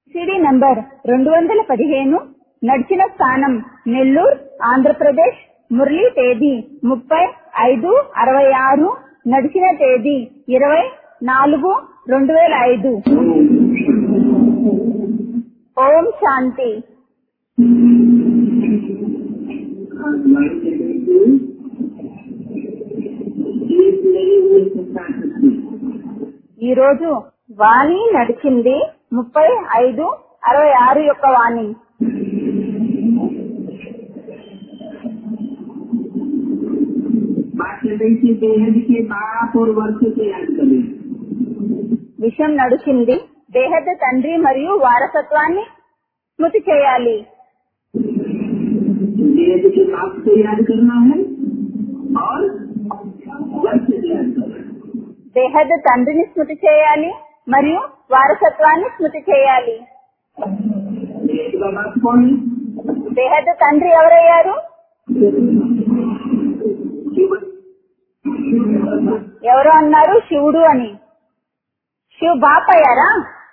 CD number రెండు వందల పదిహేను నడిచిన స్థానం నెల్లూరు ఆంధ్రప్రదేశ్ మురళీ తేదీ ముప్పై ఐదు అరవై ఆరు నడిచిన తేదీ ఇరవై నాలుగు రెండు వేల ఐదు ఓం శాంతి ఈ రోజు వాణి నడిచింది ముప్పై ఐదు అరవై ఆరు యొక్క వాణి बात चल रही थी बेहद के बाप और वर्ष से याद करें విషయం నడిచింది దేహద తండ్రి మరియు వారసత్వాన్ని స్మృతి చేయాలి बेहद के बाप से याद करना है और वर्ष से याद करना है దేహద తండ్రిని స్మృతి చేయాలి మరియు వారసత్వాన్ని స్మృతి చేయాలి बेहद का बाप कौन है దేహద తండ్రి ఎవరయ్యారు शिव ఎవరు అన్నారు శివుడు అని శివ్ బాప్ అయ్యారా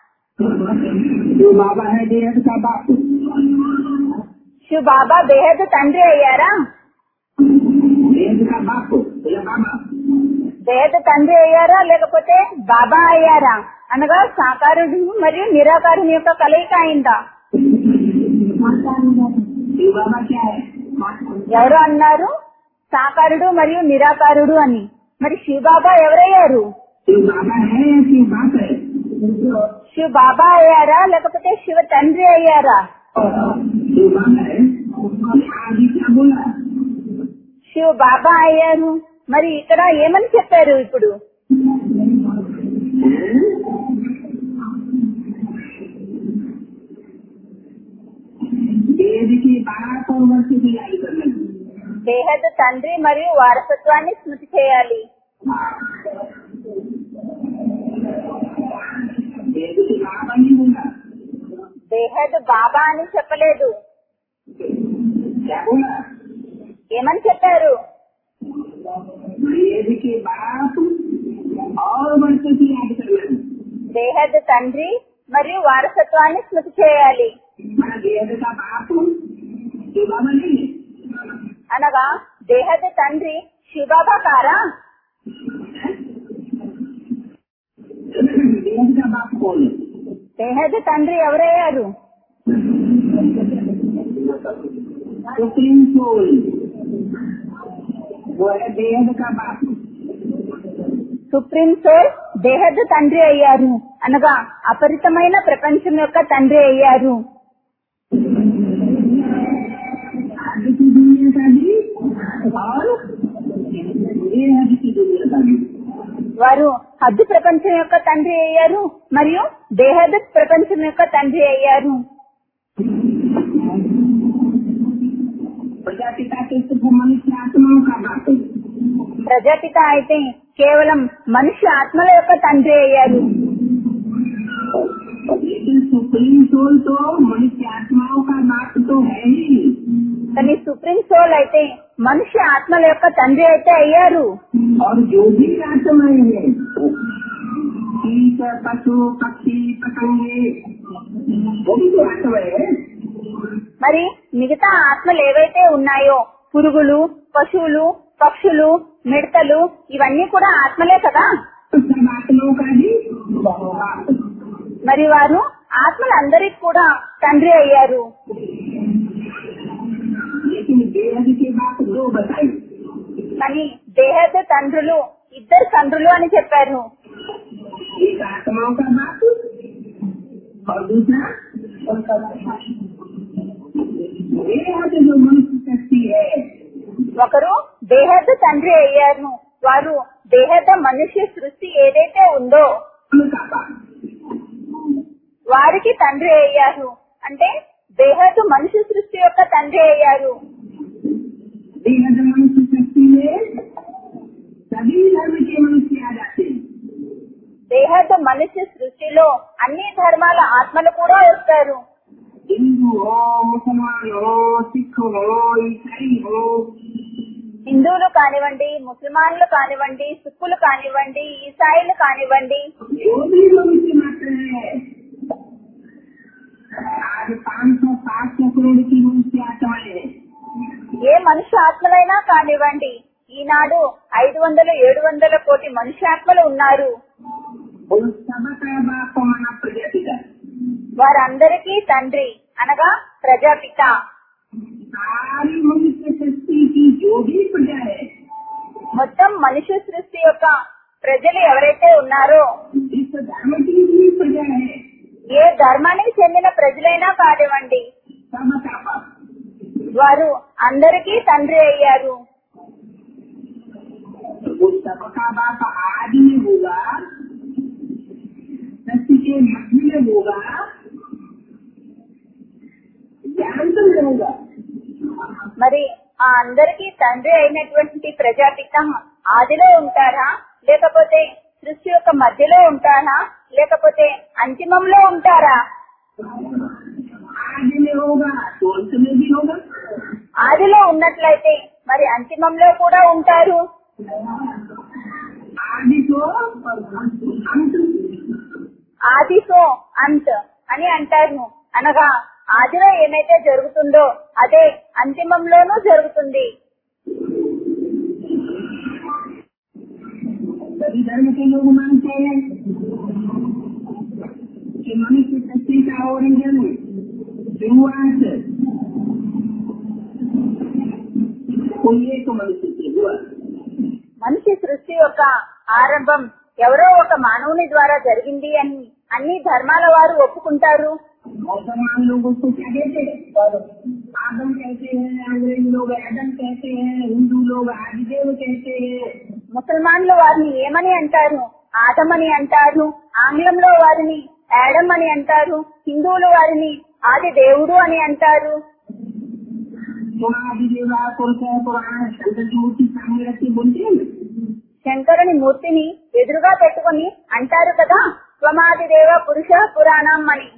जो बाबा है बेहद का बाप శివ్ బాబా బేహద్ తండ్రి అయ్యారా बेहद का बाप या बाबा బేహద్ తండ్రి అయ్యారా లేకపోతే బాబా అయ్యారా అనగా సాకారుడు మరియు నిరాకారుని యొక్క కలయిక అయిందా शिव बाबा क्या है ఎవరు అన్నారు సాకారుడు మరియు నిరాకారుడు అని మరి శివ్ బాబా ఎవరయ్యారు शिव बाबा है या शिव बाप है శివ్ బాబా అయ్యారా లేకపోతే శివ తండ్రి అయ్యారా शिव बाबा है आदि क्या बोला శివ్ బాబా అయ్యారు మరి ఇక్కడ ఏమని చెప్పారు ఇప్పుడు वेद की बात और वर्ष की याद करना దేహద తండ్రి మరియు వారసత్వాన్ని స్మృతి చేయాలి वेद की बाबा नहीं बोला దేహద్ బాబా అని చెప్పలేదు क्या बोला ఏమని చెప్పారు वेद के बाप और वर्ष की याद करना దేహద్ తండ్రి మరియు వారసత్వాన్ని స్మృతి చేయాలి మన वेद का बाप शिव बाबा नहीं है అనగా దేహద్ తండ్రి శివబాబా కారా वेद का बाप कौन है దేహద్ తండ్రి ఎవరయ్యారు सुप्रीम सोल वो है वेद का बाप సుప్రీం సోల్ దేహద్ తండ్రి అయ్యారు అనగా అపరితమైన ప్రపంచం యొక్క తండ్రి అయ్యారు आदि की दुनिया का भी और बेहद की दुनिया का भी వారు హద్దు ప్రపంచం యొక్క తండ్రి అయ్యారు మరియు దేహద్ ప్రపంచం యొక్క తండ్రి అయ్యారు प्रजापिता के सिर्फ मनुष्य आत्माओं का बाप है ప్రజాపిత అయితే కేవలం మనుష్య ఆత్మల యొక్క తండ్రి అయ్యారు लेकिन सुप्रीम सोल तो मनुष्य आत्माओं का बाप तो है ही కానీ సుప్రీం సోల్ అయితే మనుష్య ఆత్మల యొక్క తండ్రి అయితే అయ్యారు और जो भी आत्माएं हैं कीट पशु पक्षी पतंगे वो भी तो आत्माएं हैं మరి మిగతా ఆత్మలు ఏవైతే ఉన్నాయో పురుగులు పశువులు పక్షులు మిడతలు ఇవన్నీ కూడా ఆత్మలే కదా तो सब आत्माओं का भी बाप మరి వారు ఆత్మలందరికీ కూడా తండ్రి అయ్యారు लेकिन बेहद के बाप दो बताई కానీ దేహద తండ్రులు ఇద్దరు తండ్రులు అని చెప్పారు एक आत्माओं का बाप और दूसरा बेहद जो मनुष्य शक्ति है ఒకరు దేహద తండ్రి అయ్యారు వారు దేహద మనుష్య సృష్టి ఏదైతే ఉందో उनका बाप వారికి తండ్రి అయ్యారు అంటే దేహదు మనుష్య సృష్టి యొక్క తండ్రి అయ్యారు बेहद मनुष्य शक्ति में सभी धर्म के मनुष्य आ जाते हैं దేహదు మనుష్య సృష్టిలో అన్ని ధర్మాల ఆత్మలు కూడా వస్తారు हिंदू हो मुसलमान हो सिख हो ईसाई हो హిందువులు కానివ్వండి ముస్లిమాన్లు కానివ్వండి సిక్కులు కానివ్వండి ఈసాయిలు కానివ్వండి जो भी मनुष्य मात्र है करोड़ की मनुष्य आत्माएं हैं ఏ మనుష్య ఆత్మలైనా కానివ్వండి ఈనాడు ఐదు వందలు ఏడు వందల కోటి మనుష్యాత్మలు ఉన్నారు उन सबका बाप माना प्रजापिता వారందరికీ తండ్రి అనగా ప్రజాపిత सारी मनुष्य सृष्टि की जो भी प्रजा है మొత్తం మనుష్య సృష్టి యొక్క ప్రజలు ఎవరైతే ఉన్నారో इस धर्म की भी प्रजा है ఏ ధర్మానికి చెందిన ప్రజలైనా కానివ్వండి सबका बाप వారు అందరికీ తండ్రి అయ్యారు वो सबका बाप आदि में होगा सत्य के मध्य में होगा ज्ञान में होगा మరి ఆ అందరికీ తండ్రి అయినటువంటి ప్రజాపిత ఆదిలో ఉంటారా లేకపోతే సృష్టి యొక్క మధ్యలో ఉంటారా లేకపోతే అంతిమంలో ఉంటారా आदि में होगा तो अंत में भी होगा ఆదిలో ఉన్నట్లయితే మరి అంతిమంలో కూడా ఉంటారు आदि तो अंत ఆదితో అంత్ అని అంటారు అనగా ఆదిలో ఏమైతే జరుగుతుందో అదే అంతిమంలోనూ జరుగుతుంది सभी धर्म के लोग मानते हैं कि मनुष्य सृष्टि का ओरिजिन शुरुआत कोई एक मनुष्य से हुआ మనిషి సృష్టి యొక్క ఆరంభం ఎవరో ఒక మానవుని ద్వారా జరిగింది అని అన్ని ధర్మాల వారు ఒప్పుకుంటారు मुसलमान लोग उसको क्या कहते हैं आदम कहते हैं अंग्रेज लोग एडम कहते हैं हिंदू लोग आदिदेव कहते हैं ముసల్మాన్లు వారిని ఏమని అంటారు ఆదమని అంటారు ఆంగ్లంలో వారిని యాడమ్ అని అంటారు హిందువులు వారిని ఆది దేవుడు అని అంటారు तो आदिदेव पुरुष है पुराण शंकर की मूर्ति सामने रख के बोलते हैं ना। శంకరుని మూర్తిని ఎదురుగా పెట్టుకుని అంటారు కదా స్వమాది దేవ పురుష పురాణం అని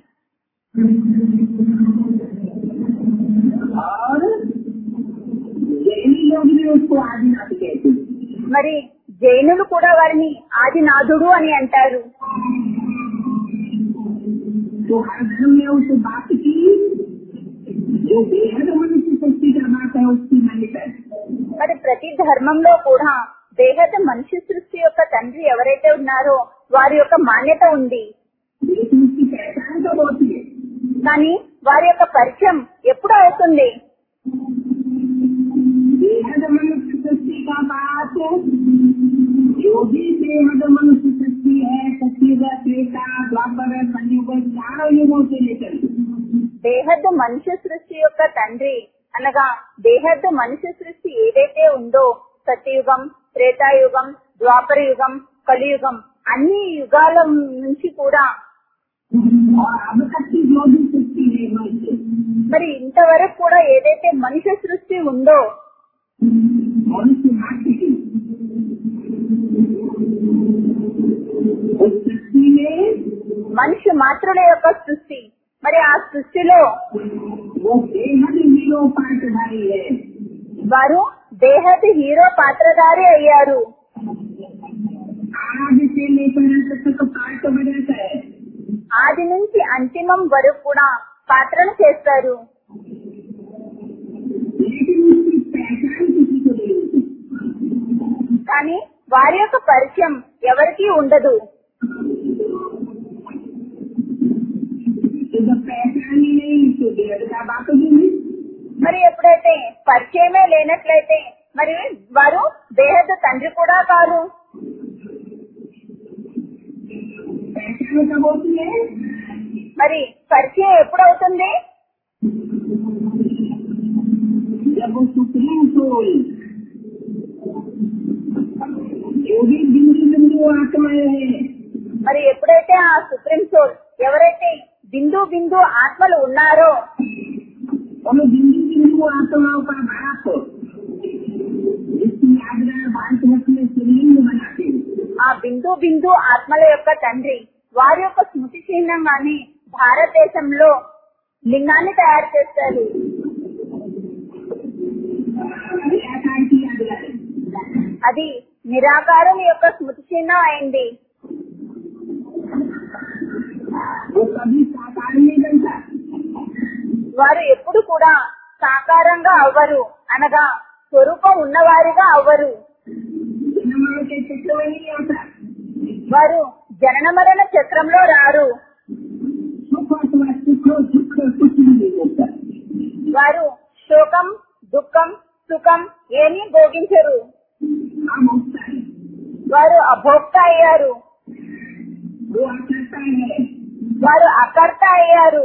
और जैनी लोग भी उसको आदिनाथ कहते हैं మరి జైనులు కూడా వారిని ఆదినాథుడు అని అంటారు तो हर धर्म में उस बात की जो बेहद मनुष्य शक्ति का बात है उसकी मान्यता है మరి ప్రతి ధర్మంలో కూడా దేహత మనిషి సృష్టి యొక్క తండ్రి ఎవరైతే ఉన్నారో వారి యొక్క మాన్యత ఉంది लेकिन उसकी पहचान कब होती है కానీ వారి యొక్క పరిచయం ఎప్పుడు అవుతుంది बेहद मनुष्य शक्ति का बात जो भी बेहद मनुष्य शक्ति है सत्युग त्रेता द्वापर कलयुग चारों युगों से लेकर దేహద్దు మనిషి సృష్టి యొక్క తండ్రి అనగా దేహద్దు మనిషి సృష్టి ఏదైతే ఉందో సత్యయుగం త్రేతాయుగం ద్వాపర యుగం కలియుగం అన్ని యుగాల నుంచి కూడా और अब तक की जो भी सृष्टि है मनुष्य మరి ఇంతవరకు కూడా ఏదైతే మనిషి సృష్టి ఉందో मनुष्य मात्र की उस सृष्टि में మనిషి మాత్రుల యొక్క సృష్టి మరి ఆ సృష్టిలో वो बेहद हीरो पाठधारी है వారు దేహది హీరో పాత్రధారి అయ్యారు आज से लेकर अंत तक पाठ बजाता है ఆది నుంచి అంతిమం వరకు కూడా పాత్రను చేస్తారు लेकिन उसकी पहचान किसी को नहीं होती కానీ వారి యొక్క పరిచయం ఎవరికీ ఉండదు तो जब पहचान ही नहीं तो बेहद का बात भी नहीं మరి ఎప్పుడైతే పరిచయమే లేనట్లయితే మరి వారు దేహద తండ్రి కూడా కాదు पहचान कब होती है మరి పరిచయం ఎప్పుడవుతుంది जब वो सुप्रीम सोल जो भी बिंदु बिंदु आत्माएं हैं మరి ఎప్పుడైతే ఆ సుప్రీం సోల్ ఎవరైతే బిందు బిందు ఆత్మలు ఉన్నారో और बिंदु बिंदु आत्माओं का बाप जिसकी यादगार भारत वर्ष में शिवलिंग बनाते हैं ఆ బిందు బిందు ఆత్మల యొక్క తండ్రి వారి యొక్క స్మృతి చిహ్నంగానే భారతదేశంలో లింగాన్ని తయారు చేస్తారు निराकार की यादगार है। అది నిరాకారం యొక్క స్మృతి చిహ్నం అయింది वो कभी साकार नहीं बनता వారు ఎప్పుడు కూడా సాకారంగా అవ్వరు అనగా స్వరూపం ఉన్నవారిగా అవ్వరు जन्म मरण के चक्र में नहीं आता వారు జనన మరణ చక్రంలో రారు सुख अथवा सुख दुख कुछ भी नहीं होता వారు శోకం దుఃఖం సుఖం ఏమీ భోగించరు हम होता है వారు అభోక్త అయ్యారు वो आता है వారు అకర్త అయ్యారు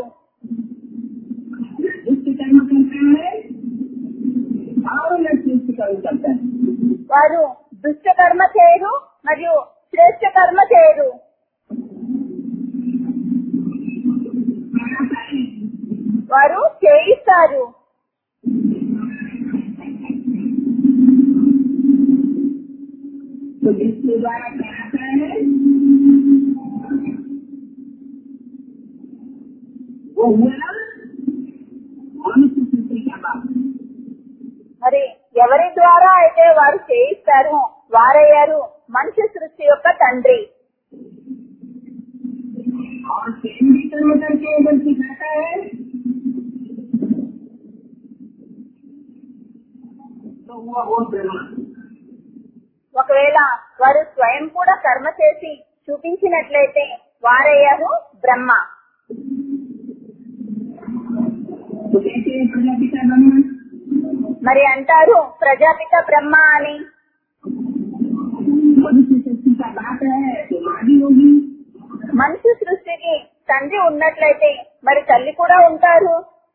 दुष्ट कर्म करता है और न श्रेष्ठ कर्म करता है వారు దుష్ట కర్మ చేయరు మరియు శ్రేష్ట కర్మ చేయరు कराता है వారు చేయిస్తారు तो जिसके द्वारा कराता है वो हुआ मनुष्य सृष्टि का बाप మరి ఎవరి ద్వారా అయితే వారు చేయిస్తారు వారయ్యారు మనిషి సృష్టి యొక్క తండ్రి और प्रेम भी कर्म करके अगर सिखाता है तो हुआ वो ब्रह्मा ఒకవేళ వారు స్వయం కూడా కర్మ చేసి చూపించినట్లయితే వారయ్యారు బ్రహ్మ तो कहते हैं प्रजापिता ब्रह्मा మరి అంటారు ప్రజాపిత బ్రహ్మ అని मनुष्य सृष्टि का बाप है तो माँ भी होगी మనిషి సృష్టికి తండ్రి ఉన్నట్లయితే మరి తల్లి కూడా ఉంటారు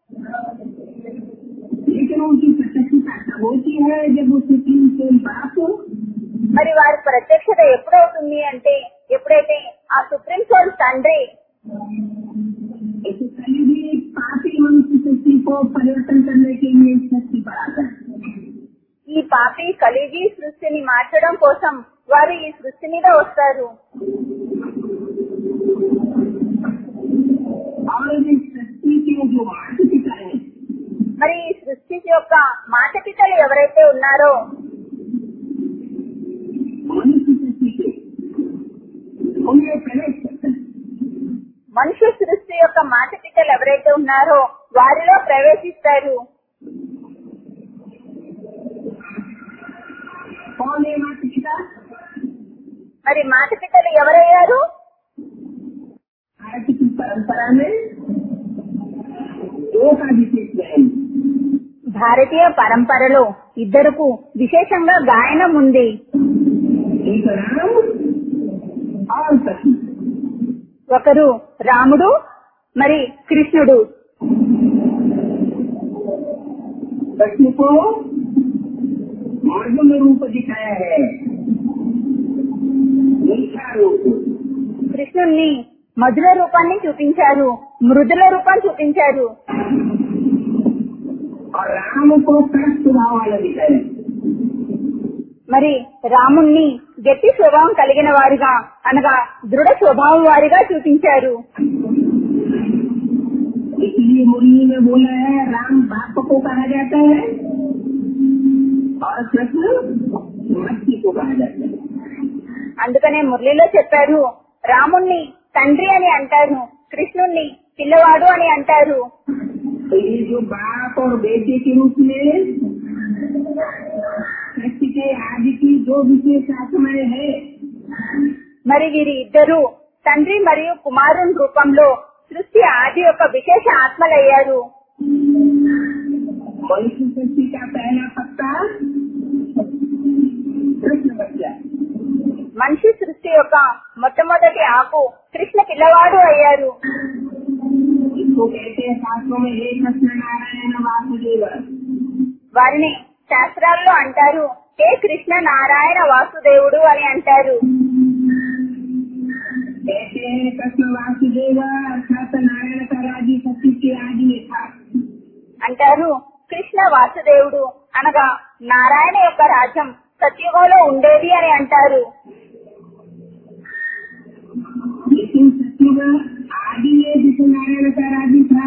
लेकिन उनकी प्रत्यक्षता तब होती है जब उस सृष्टि के बाप మరి వారి ప్రత్యక్షత ఎప్పుడవుతుంది అంటే ఎప్పుడైతే ఆ సుప్రీం సోల్ తండ్రి ऐसे कभी भी पापी मनुष्य सृष्टि को परिवर्तन करने के लिए शक्ति बढ़ाता है ఈ పాపి కలిగి సృష్టిని మార్చడం కోసం వారు ఈ సృష్టి మీద వస్తారు और इस सृष्टि के जो माता पिता है మరి ఈ సృష్టి యొక్క మాట పితలు ఎవరైతే ఉన్నారో मनुष्य सृष्टि के उनमें प्रवेश करता है మనుష్య సృష్టి యొక్క మాట పితలు ఎవరైతే ఉన్నారో వారిలో ప్రవేశిస్తారు कौन है माता पिता మరి మాట పితలు ఎవరయ్యారు भारत की परंपरा में दो का विशेष ज्ञान భారతీయ పరంపరలో ఇద్దరుకు విశేషంగా గాయనం ఉంది एक राम और सती ఒకరు రాముడు మరి కృష్ణుడు कृष्ण को मर्दन रूप दिखाया है मीठा रूप కృష్ణుణ్ణి మధుర రూపాన్ని చూపించారు మృదుల రూపం చూపించారు और राम को सख्त स्वभाव वाला दिखाया మరి రాముణ్ణి గట్టి స్వభావం కలిగిన వారిగా అనగా దృఢ స్వభావం వారిగా చూపించారు इसलिए मुरली में बोला है राम बाप को कहा जाता है और कृष्ण मच्छी को कहा जाता है అందుకనే మురళిలో చెప్పారు రాముణ్ణి తండ్రి అని అంటారు కృష్ణుణ్ణి పిల్లవాడు అని అంటారు तो ये जो बाप और बेटे के रूप में सृष्टि के आदि की जो विशेष आत्माएं है మరి వీరి ఇద్దరు తండ్రి మరియు కుమారుని రూపంలో సృష్టి ఆది యొక్క విశేష ఆత్మలయ్యారు मनुष्य सृष्टि का पहला पत्ता कृष्ण बच्चा మనిషి సృష్టి యొక్క మొట్టమొదటి ఆకు కృష్ణ పిల్లవాడు అయ్యారు इसको कहते हैं शास्त्रों में हे कृष्ण नारायण वासुदेव వారిని శాస్త్రాల్లో అంటారు హే కృష్ణ నారాయణ వాసుదేవుడు అని అంటారు कहते हैं कृष्ण वासुदेव अर्थात नारायण का राज्य सत्य के आदि में था అంటారు కృష్ణ వాసుదేవుడు అనగా నారాయణ యొక్క రాజ్యం సత్యుగంలో ఉండేది అని అంటారు लेकिन सत्युग आदि में जिसे नारायण का राज्य था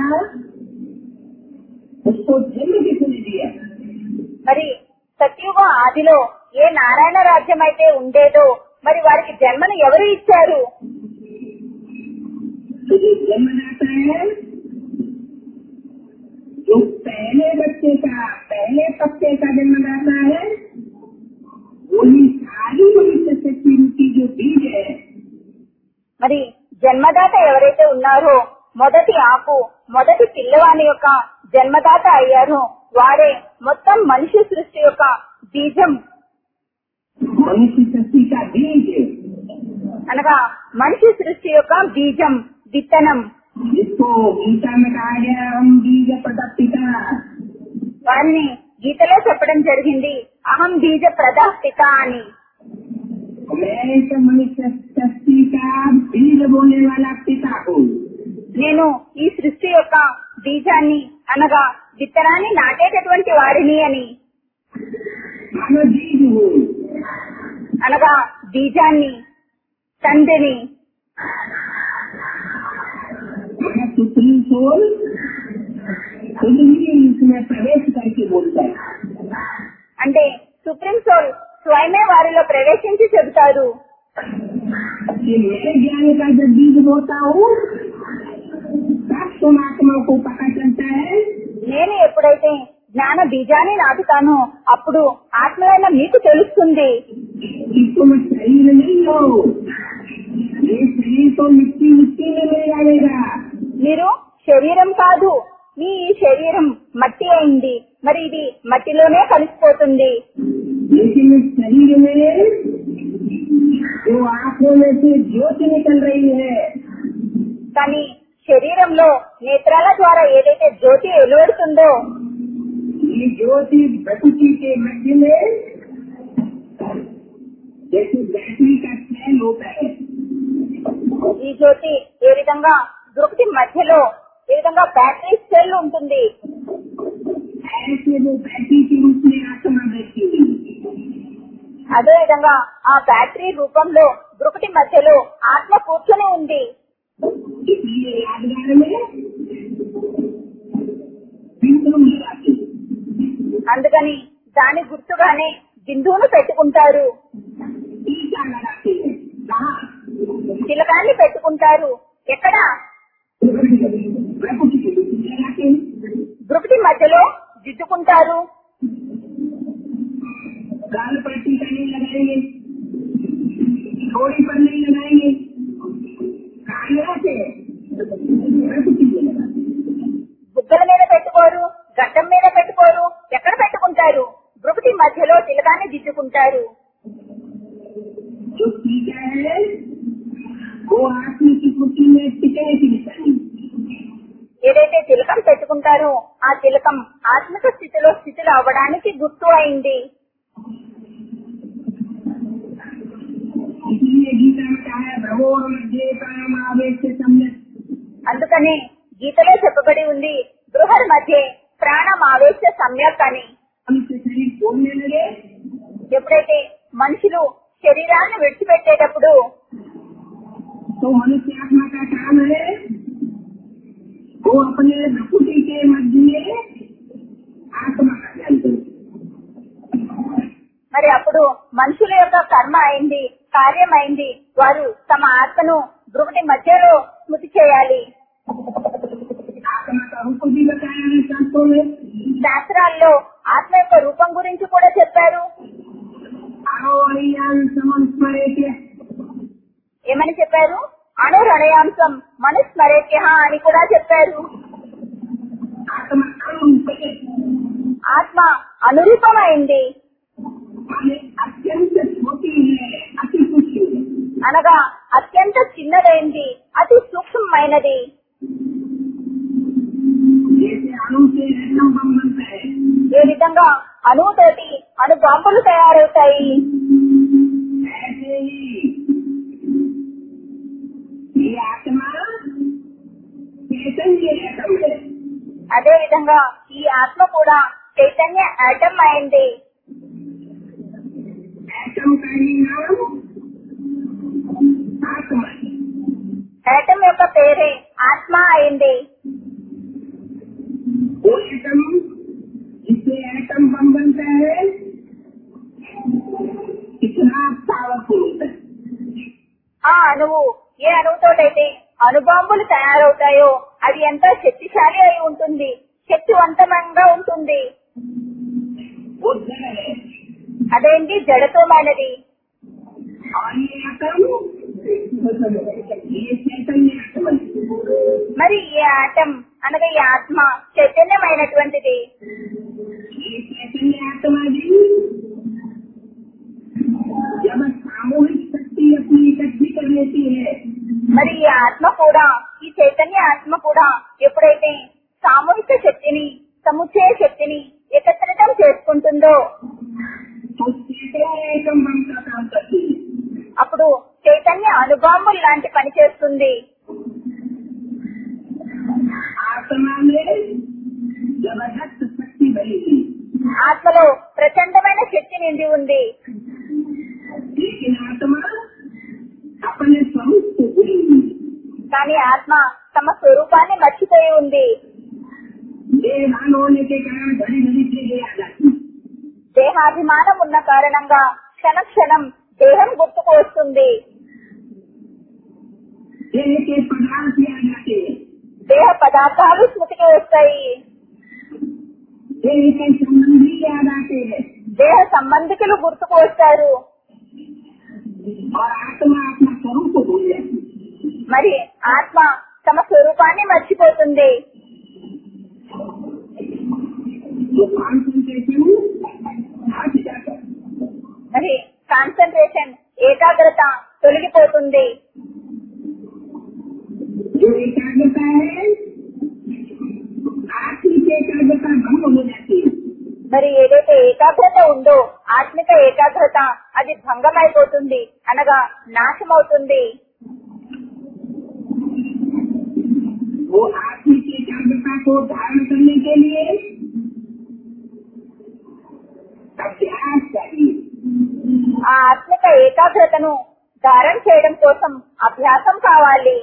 उसको जन्म किसने दिया మరి సత్యుగ ఆదిలో ఏ నారాయణ రాజ్యం అయితే ఉండేదో మరి వారికి జన్మను ఎవరు ఇచ్చారు तो जो जन्म जाता है जो पहले बच्चे का पहले पत्ते का जन्मदाता है वही सारी भविष्य शक्ति रूपी जो बीज है మరి జన్మదాత ఎవరైతే ఉన్నారో మొదటి ఆకు మొదటి పిల్లవాని యొక్క జన్మదాత అయ్యారో వారే మొత్తం మనిషి సృష్టి యొక్క బీజం मनुष्य शक्ति का बीज అనగా మనిషి సృష్టి యొక్క బీజం విత్తనం जिसको गीता में कहा गया हम बीज प्रदत्तिका వారిని గీతలో చెప్పడం జరిగింది అహం బీజ ప్రదాపిత అని मैं इस मनुष्य शक्ति का बीज बोलने वाला पिता हूँ నేను ఈ సృష్టి యొక్క బీజాన్ని అనగా విత్తనాన్ని నాటేటటువంటి వాడిని అని मानव बीज हूँ అనగా బీజాన్ని తండ్రిని मैं सुप्रीम सोल खुद ही इसमें प्रवेश करके बोलता है అంటే సుప్రీం సోల్ స్వయమే వారిలో ప్రవేశించి చెబుతారు कि मैं ज्ञान का जब बीज बोता हूँ तब तुम आत्मा को पता चलता है నేను ఎప్పుడైతే జ్ఞాన బీజాన్ని నాటుతానో అప్పుడు ఆత్మలైన మీకు తెలుస్తుంది कि तुम शरीर नहीं हो ये शरीर तो मिट्टी मिट्टी में मिल जाएगा మీరు శరీరం కాదు మీ ఈ శరీరం మట్టి అయింది మరి ఇది మట్టిలోనే కలిసిపోతుంది लेकिन इस शरीर में जो आंखों में से ज्योति निकल रही है కానీ శరీరంలో నేత్రాల ద్వారా ఏదైతే జ్యోతి వెలువడుతుందో ये ज्योति प्रकृति के मध्य में जैसे बैटरी का सेल होता है ఈ జ్యోతి ఏ విధంగా దృక్టి మధ్యలో ఏ విధంగా బ్యాటరీ సెల్ ఉంటుంది ऐसे वो बैटरी के रूप में आत्मा बैठी हुई అదే విధంగా ఆ బ్యాటరీ రూపంలో దృక్టి మధ్యలో ఆత్మ కూర్చొని ఉంది इसलिए यादगार में बिंदु लगाते हैं। అందుకని దాని గుర్తుగానే బిందువును పెట్టుకుంటారు टीका लगाते हैं कहा తిలకాన్ని పెట్టుకుంటారు ఎక్కడ प्रकृति के रूप में लगाते हैं దృక్టి మధ్యలో దిద్దుకుంటారు गाल पर टीका नहीं लगाएंगे थोड़ी पर नहीं लगाएंगे कहा लगाते हैं प्रकृति में लगाते हैं। బుగ్గల మీద పెట్టుకోరు గడ్డం మీద పెట్టుకోరు ఎక్కడ పెట్టుకుంటారు దృక్టి మధ్యలో తిలకాన్ని దిద్దుకుంటారు जो टीका है वो आत्मा की कुटी में टिकने की निशानी ఏదైతే తిలకం పెట్టుకుంటారో ఆ తిలకం ఆత్మిక స్థితిలో స్థితిలో అవ్వడానికి గుర్తు అయింది इसलिए गीता में कहा है भगवान मध्य काम आवेश से सम्यक అందుకనే గీతలో చెప్పబడి ఉంది గృహల మధ్య ప్రాణం ఆవేశ సమ్యక్ అని हम से शरीर छोड़ने लगे ఎప్పుడైతే మనుషులు శరీరాన్ని విడిచిపెట్టేటప్పుడు तो मनुष्य आत्मा का काम है वो अपने प्रकृति के मध्य में आत्मा का ज्ञान करे మరి అప్పుడు మనుషుల యొక్క కర్మ అయింది కార్యం అయింది వారు తమ ఆత్మను దృగటి మధ్యలో స్మృతి చేయాలి आत्मा का रूप भी बताया है शास्त्रों में శాస్త్రాల్లో ఆత్మ యొక్క రూపం గురించి కూడా చెప్పారు आरोहणीयान समस्मरेत्य ఏమని చెప్పారు అణురణయాంశం మనుస్మరేత్య అని కూడా చెప్పారు आत्मा अनुरूपये ఆత్మ అనురూపమైంది माने अत्यंत छोटी है अति सूक्ष्म है అనగా అత్యంత చిన్నదైంది అతి సూక్ష్మమైనది जैसे अणु से एटम बम बनता है ఏ విధంగా అణువుతోటి అణు బాంబులు తయారవుతాయి ऐसे ही ये आत्मा चैतन्य एटम है అదే విధంగా ఈ ఆత్మ కూడా చైతన్య ఆటం అయింది एटम का ही नाम आत्मा है ఆటం యొక్క పేరే ఆత్మ అయింది वो एटम जिससे एटम बम बनता है कितना पावरफुल होता है ఆ అణువు ఏ అణువుతోటైతే అణుబాంబులు తయారవుతాయో అది ఎంత శక్తిశాలి అయి ఉంటుంది శక్తివంతమంగా ఉంటుంది वो जड़ है అదేంటి జడత్వమైనది और ये आत्म ये चैतन्य आत्मा है। మరి ఈ ఆటం అనగా ఈ ఆత్మ చైతన్యమైనటువంటిది ये चैतन्य आत्मा भी जब सामूहिक शक्ति अपनी इकट्ठी कर लेती है మరి ఈ ఆత్మ కూడా ఈ చైతన్య ఆత్మ కూడా ఎప్పుడైతే సామూహిక శక్తిని సముచ్చయ శక్తిని ఏకత్రితం చేసుకుంటుందో तो सैकड़ों एकम बम का काम करती है అప్పుడు చైతన్య అనుభవం లాంటి పని చేస్తుంది आत्मा में जबरदस्त शक्ति बनेगी ఆత్మలో ప్రచండమైన శక్తి నిండి ఉంది लेकिन आत्मा अपने स्वरूप को भूलेगी కానీ ఆత్మ తమ స్వరూపాన్ని మర్చిపోయి ఉంది देहान होने के कारण घड़ी घड़ी चीजें आ जाती हैं। దేహాభిమానం ఉన్న కారణంగా క్షణ క్షణం దేహం గుర్తుకు వస్తుంది देह के पदार्थ आ जाते हैं దేహ పదార్థాలు స్మృతికి వస్తాయి देह के संबंधी याद आते हैं దేహ సంబంధికులు గుర్తుకు వస్తారు और आत्मा अपना स्वरूप को भूल जाती है మరి ఆత్మ తమ స్వరూపాన్ని మర్చిపోతుంది जो कॉन्सेंट्रेशन हट जाता है మరి కాన్సన్ట్రేషన్ ఏకాగ్రత తొలగిపోతుంది जो एकाग्रता है आत्मिक एकाग्रता भंग हो जाती है మరి ఏదైతే ఏకాగ్రత ఉందో ఆత్మిక ఏకాగ్రత అది భంగమైపోతుంది అనగా నాశమవుతుంది वो आत्मिक एकाग्रता को धारण करने के लिए अभ्यास चाहिए ఆ ఆత్మిక ఏకాగ్రతను ధారణ చేయడం కోసం అభ్యాసం కావాలి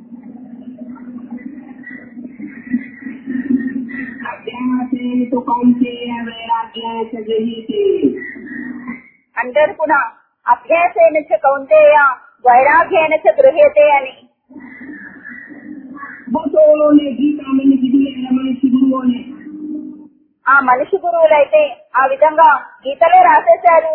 अभ्यास है तो कौन से वैराग्य सजही थे అందరు కూడా అభ్యాసేన చ కౌంతేయ వైరాగ్యేన చ గృహ్యతే అని वो तो उन्होंने गीता में लिख दिया रमन गुरुओं ने ఆ మనిషి గురువులైతే ఆ విధంగా గీతలో రాసేశారు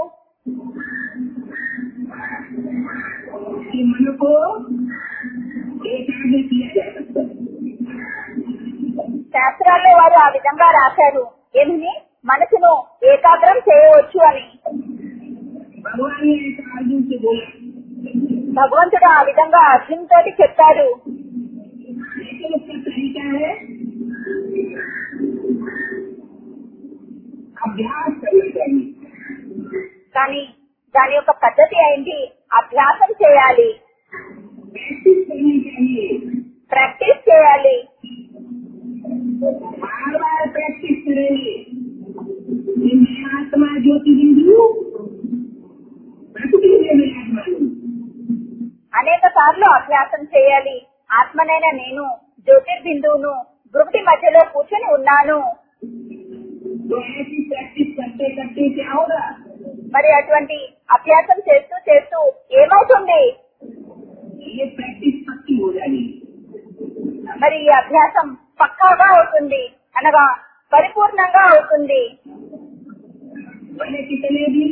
कि मन को एकाग्र किया जा सकता है శాస్త్రాల్లో వారు ఆ విధంగా రాశారు ఏమిని మనసును ఏకాగ్రం చేయవచ్చు అని भगवान ने ऐसा अर्जुन से बोला భగవంతుడు ఆ విధంగా అర్జున్ తోటి చెప్పాడు लेकिन उसका तरीका है अभ्यास करना चाहिए కానీ దాని యొక్క పద్ధతి ఏంటి అభ్యాసం చేయాలి प्रैक्टिस करनी चाहिए ప్రాక్టీస్ చేయాలి बार बार प्रैक्टिस करेंगे कि मैं आत्मा ज्योति बिंदु प्रकृति में विराजमान हूँ అనేక సార్లు అభ్యాసం చేయాలి ఆత్మనైన నేను జ్యోతిర్బిందువును గృహటి మధ్యలో కూర్చొని ఉన్నాను तो ऐसी प्रैक्टिस करते करते क्या होगा మరి అటువంటి అభ్యాసం చేస్తూ చేస్తూ ఏమవుతుంది ये प्रैक्टिस पक्की हो जाएगी మరి ఈ అభ్యాసం పక్కాగా అవుతుంది అనగా పరిపూర్ణంగా అవుతుంది भले कितने भी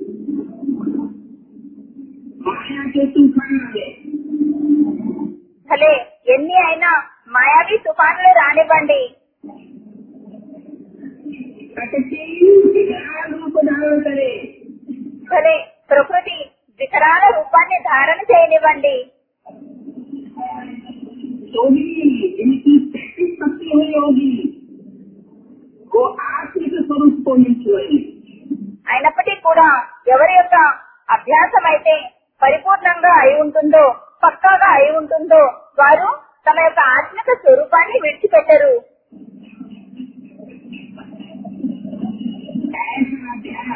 माया के तूफान आ गए భలే ఎన్ని అయినా మాయావి తుఫాన్లు రానివ్వండి प्रकृति विकराल रूप धारण करे భలే ప్రకృతి వికరాల రూపాన్ని ధారణ చేయనివ్వండి तो भी जिनकी प्रैक्टिस पक्की हुई होगी वो आत्मिक स्वरूप को नहीं छोड़ेगी అయినప్పటికీ కూడా ఎవరి యొక్క అభ్యాసం అయితే పరిపూర్ణంగా అయి ఉంటుందో పక్కాగా అయి ఉంటుందో వారు తమ యొక్క ఆత్మిక స్వరూపాన్ని విడిచిపెట్టరు ऐसा अभ्यास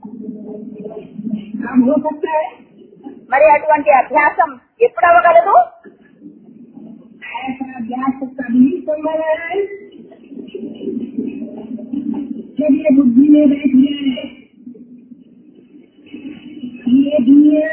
कब हो सकता है మరి అటువంటి అభ్యాసం ఎప్పుడు అవ్వగలదు ऐसा अभ्यास तभी संभव है जब ये बुद्धि में बैठ जाए कि ये दुनिया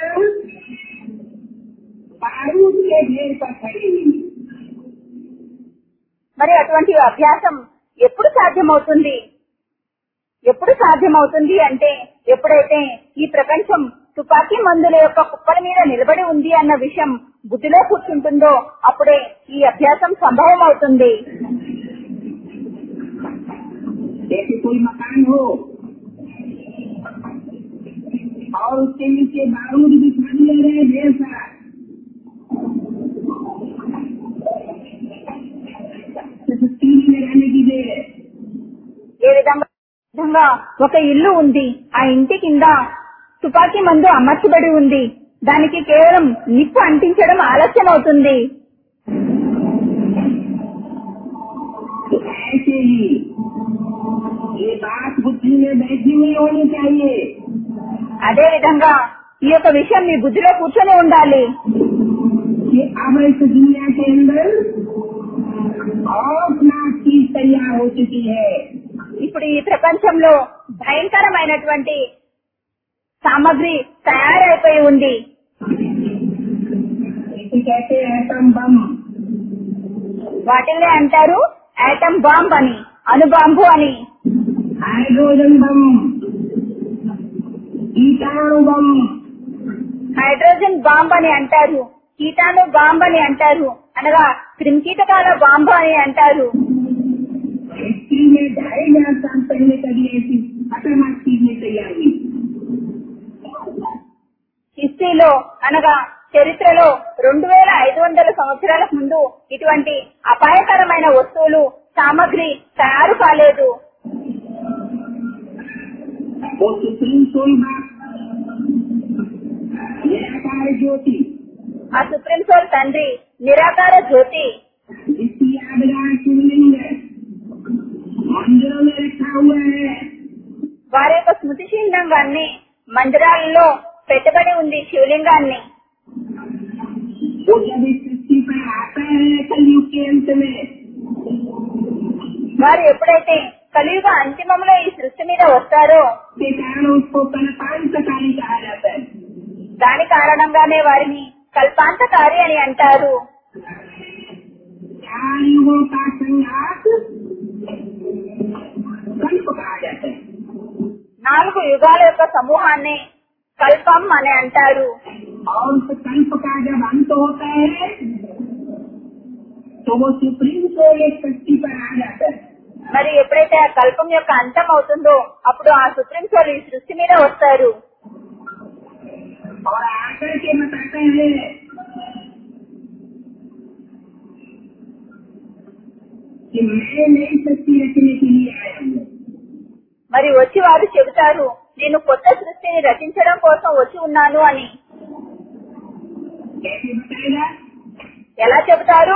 बारूद के ढेर पर खड़ी हुई మరి అటువంటి అభ్యాసం ఎప్పుడు సాధ్యమవుతుంది ఎప్పుడు సాధ్యమవుతుంది అంటే ఎప్పుడైతే ఈ ప్రపంచం తుపాకీ మందుల యొక్క కుప్పల మీద నిలబడి ఉంది అన్న విషయం బుద్ధిలో కూర్చుంటుందో అప్పుడే ఈ అభ్యాసం సంభవం అవుతుంది जैसे कोई मकान हो और उसके नीचे बारूद बिछा दिए गए ढेर सारा सिर्फ तीन लगाने की देर है ఏ విధంగా విధంగా ఒక ఇల్లు ఉంది ఆ ఇంటి కింద తుపాకీ మందు అమర్చబడి ఉంది దానికి కేవలం నిప్పు అంటించడం ఆలస్యం అవుతుంది तो ऐसे ही ये बात बुद्धि में बैठी हुई होनी चाहिए అదే విధంగా ఈ యొక్క విషయం మీ బుద్ధిలో కూర్చొని ఉండాలి कि अब इस दुनिया के अंदर और नाक चीज तैयार हो चुकी है ఇప్పుడు ఈ ప్రపంచంలో భయంకరమైనటువంటి సామగ్రి తయారైపోయి ఉంది इसे कहते हैं एटम बम వాటిల్నే అంటారు యాటమ్ బాంబ్ అని అణుబాంబు అని हाइड्रोजन बम कीटाणु बम హైడ్రోజన్ బాంబ్ అని అంటారు కీటాణు బాంబ్ అని అంటారు అనగా క్రిమికీటకాల బాంబు అని అంటారు हिस्ट्री में ढाई हजार साल पहले कभी ऐसी खतरनाक चीजें तैयार हुई హిస్టరీలో అనగా చరిత్రలో రెండు వేల ఐదు వందల సంవత్సరాల ముందు ఇటువంటి అపాయకరమైన వస్తువులు సామగ్రి తయారు కాలేదు वो सुप्रीम सोल बात निराकार ज्योति ఆ సుప్రీం సోల్ తండ్రి నిరాకార జ్యోతి जिसकी यादगार शिवलिंग मंदिरों में रखा हुआ है వారి యొక్క స్మృతి చిహ్నంగాన్ని మందిరాలలో పెట్టబడి ఉంది శివలింగాన్ని वो जब इस सृष्टि पर आता है कलयुग के अंत में వారు ఎప్పుడైతే కలియుగ అంతిమంలో ఈ సృష్టి మీద వస్తారో के कारण उसको कल्पांतकारी कहा जाता है దాని కారణంగానే వారిని కల్పాంతకారి అని అంటారు चार युगों का संघात कल्प कहा जाता है నాలుగు యుగాల యొక్క సమూహాన్ని కల్పం అని అంటారు और उस कल्प का जब अंत होता है तो वो सुप्रीम सोल एक सृष्टि पर आ जाता है మరి ఎప్పుడైతే ఆ కల్పం యొక్క అంతం అవుతుందో అప్పుడు ఆ సుప్రీం సోల్ ఈ సృష్టి మీద వస్తారు और आकर के बताते हैं कि मैं नई सृष्टि रचने के लिए आया हूँ మరి వచ్చి వారు చెబుతారు నేను కొత్త సృష్టిని రచించడం కోసం వచ్చి ఉన్నాను అని कैसे बताएगा ఎలా చెబుతారు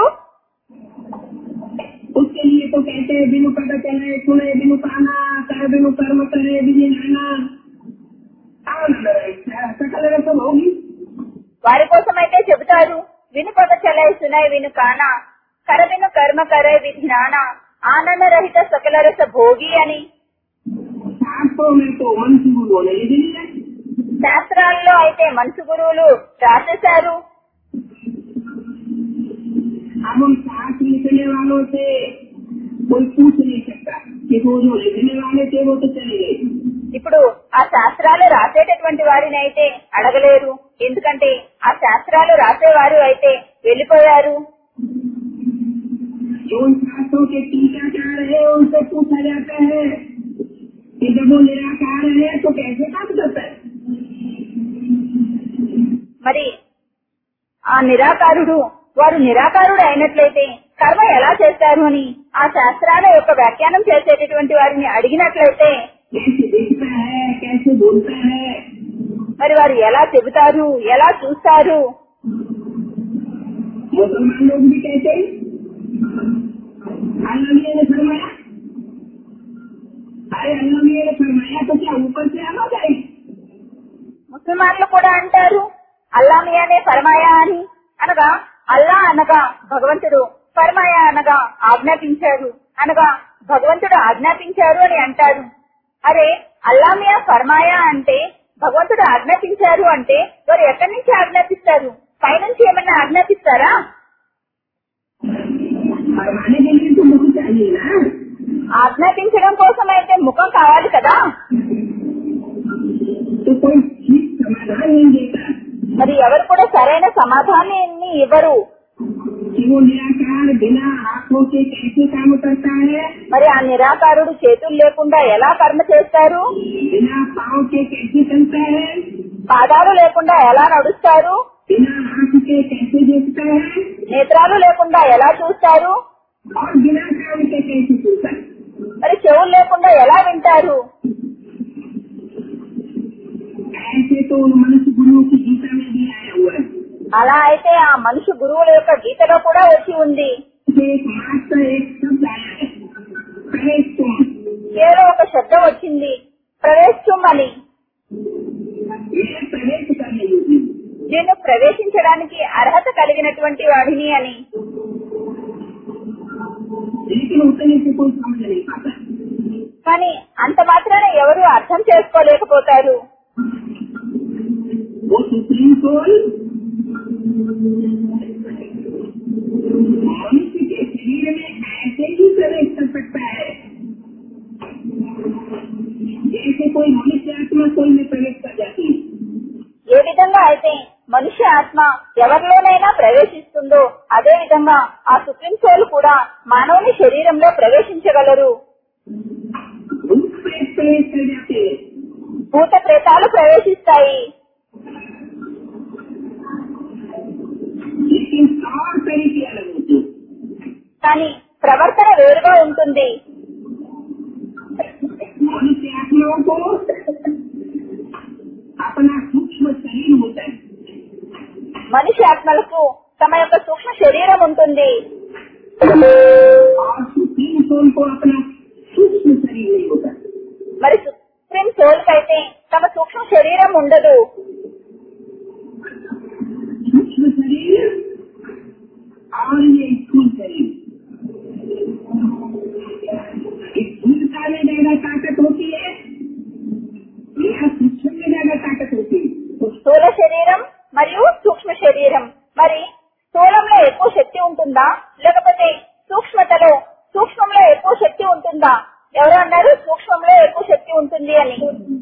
उसके लिए तो कहते हैं बिनु पता चले सुने बिनु पाना कर बिनु कर्म करे बिनु नाना आनंद रहित सकल रसम होगी వారి కోసం అయితే చెబుతారు విను పద చలై సునై విను కానా కర విను కర్మ కరే విజ్ఞాన ఆనంద రహిత సకల రస భోగి అని शास्त्रों में तो मनसी बोले नहीं है శాస్త్రాల్లో అయితే మనసు గురువులు రాసేశారు अब हम शास्त्र लिखने वालों से कोई पूछ नहीं सकता कि वो जो लिखने वाले थे वो तो चले गए ఇప్పుడు ఆ శాస్త్రాలు రాసేటటువంటి వారిని అయితే అడగలేరు ఎందుకంటే ఆ శాస్త్రాలు రాసేవారు అయితే వెళ్ళిపోయారు जो उन शास्त्रों के टीकाकार है उनसे पूछा जाता है कि जब वो निराकार है तो कैसे काम करता है మరి ఆ నిరాకారుడు వారు నిరాకారుడు అయినట్లయితే కర్మ ఎలా చేస్తారు అని ఆ శాస్త్రాల యొక్క వ్యాఖ్యానం చేసేటటువంటి వారిని అడిగినట్లయితే कैसे देखता है कैसे बोलता है మరి వారు ఎలా చెబుతారు ఎలా చూస్తారు मुसलमान लोग भी कहते हैं अल्लाह मियाँ ने फरमाया अरे अल्लाह मियाँ ने फरमाया तो क्या ऊपर से आवाज आई ముసల్మాన్లు కూడా అంటారు అల్లా మియానే ఫర్మాయా అని అనగా అల్లా అనగా భగవంతుడు ఫర్మాయా అనగా ఆజ్ఞాపించారు అనగా భగవంతుడు ఆజ్ఞాపించారు అని అంటారు అరే అల్లా మియా ఫర్మాయా అంటే భగవంతుడు ఆజ్ఞాపించారు అంటే వారు ఎక్కడి నుంచి ఆజ్ఞాపిస్తారు పైనుంచి ఏమన్నా ఆజ్ఞాపిస్తారా फरमाने के लिए तो बहुत चाहिए ना ఆజ్ఞాపించడం కోసం అయితే ముఖం కావాలి కదా तो कोई ठीक समाधान नहीं देता మరి ఎవరు కూడా సరైన సమాధానాన్ని ఇవ్వరు कि वो निराकार बिना आंखों के कैसे काम करता है మరి ఆ నిరాకారుడు చేతులు లేకుండా ఎలా కర్మ చేస్తారు बिना पाँव के कैसे चलता है పాదాలు లేకుండా ఎలా నడుస్తారు बिना आंख के कैसे देखता है నేత్రాలు లేకుండా ఎలా చూస్తారు और बिना कान के कैसे सुनता है మరి చెవులు లేకుండా ఎలా వింటారు ऐसे तो उन मनुष्य गुरुओं की गीता में भी आया हुआ है అలా అయితే ఆ మనిషి గురువుల యొక్క గీతలో కూడా వచ్చి ఉంది कि एक मात्र एक शब्द आया है प्रवेश तुम కేవలం ఒక శబ్దం వచ్చింది ప్రవేశం అని मैं प्रवेश करने योग्य हूँ। నేను ప్రవేశించడానికి అర్హత కలిగినటువంటి వాడిని అని लेकिन उतने से कोई समझ नहीं पाता కానీ అంత మాత్రాన ఎవరు అర్థం చేసుకోలేకపోతారు वो सुप्रीम सोल मनुष्य के शरीर में ऐसे ही प्रवेश कर सकता है जैसे कोई मनुष्य आत्मा सोल में प्रवेश कर जाती है ఏ విధంగా అయితే మనిషి ఆత్మ ఎవరిలోనైనా ప్రవేశిస్తుందో అదే విధంగా ఆ సుప్రీం సోల్ కూడా మానవుని శరీరంలో ప్రవేశించగలరు भूत प्रेत प्रवेश कर जाते हैं భూత ప్రేతాలు ప్రవేశిస్తాయి लेकिन तौर तरीके अलग होते हैं కానీ ప్రవర్తన వేరుగా ఉంటుంది मनुष्य आत्माओं को अपना सूक्ष्म शरीर होता है మనిషి ఆత్మలకు తమ యొక్క సూక్ష్మ శరీరం ఉంటుంది और सुप्रीम सोल को अपना सूक्ष्म शरीर नहीं होता మరి సుప్రీం సోల్ అయితే తమ సూక్ష్మ శరీరం ఉండదు सूक्ष्म शरीर और ये स्थूल शरीर इस स्थूलता में ज्यादा ताकत होती है या सूक्ष्म में ज्यादा ताकत होती है స్థూల శరీరం మరియు సూక్ష్మ శరీరం మరి స్థూలంలో ఎక్కువ శక్తి ఉంటుందా లేకపోతే సూక్ష్మతలో సూక్ష్మంలో ఎక్కువ శక్తి ఉంటుందా ఎవరు అన్నారు సూక్ష్మంలో ఎక్కువ శక్తి ఉంటుంది అని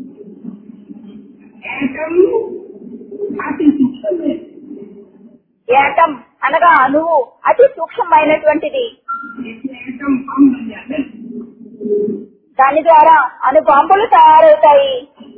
एटम अति सूक्ष्म है ఏటం అనగా అణువు అతి సూక్ష్మమైనటువంటిది इसमें एटम बम बन जाता है దాని ద్వారా అణు బాంబులు తయారవుతాయి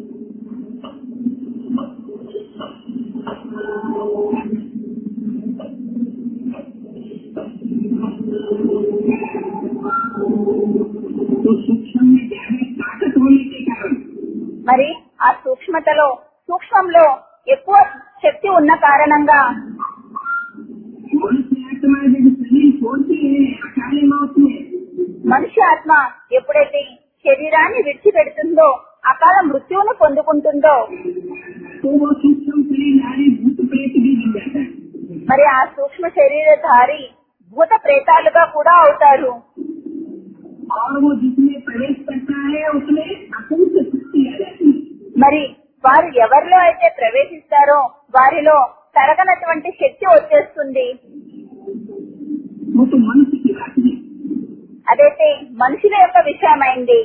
तो सूक्ष्म में ज्यादा ताकत होने के कारण మరి ఆ సూక్ష్మతలో సూక్ష్మంలో ఎక్కువ శక్తి ఉన్న కారణంగా मनुष्य आत्मा जब शरीर छोड़ती है अकाले मौत में మనిషి ఆత్మ ఎప్పుడైతే శరీరాన్ని విడిచిపెడుతుందో అకాల మృత్యువును పొందుకుంటుందో तो वो सूक्ष्म शरीर नारी भूत प्रेत भी बन जाता है మరి ఆ సూక్ష్మ శరీరధారి భూత ప్రేతాలుగా కూడా అవుతారు और वो जिसमें प्रवेश करता है उसमें अपूर्व शक्ति आ जाती है మరి వారు ఎవరిలో అయితే ప్రవేశిస్తారో వారిలో తరగనటువంటి శక్తి వచ్చేస్తుంది वो तो मनुष्य की बात है అదైతే మనుషుల యొక్క విషయమైంది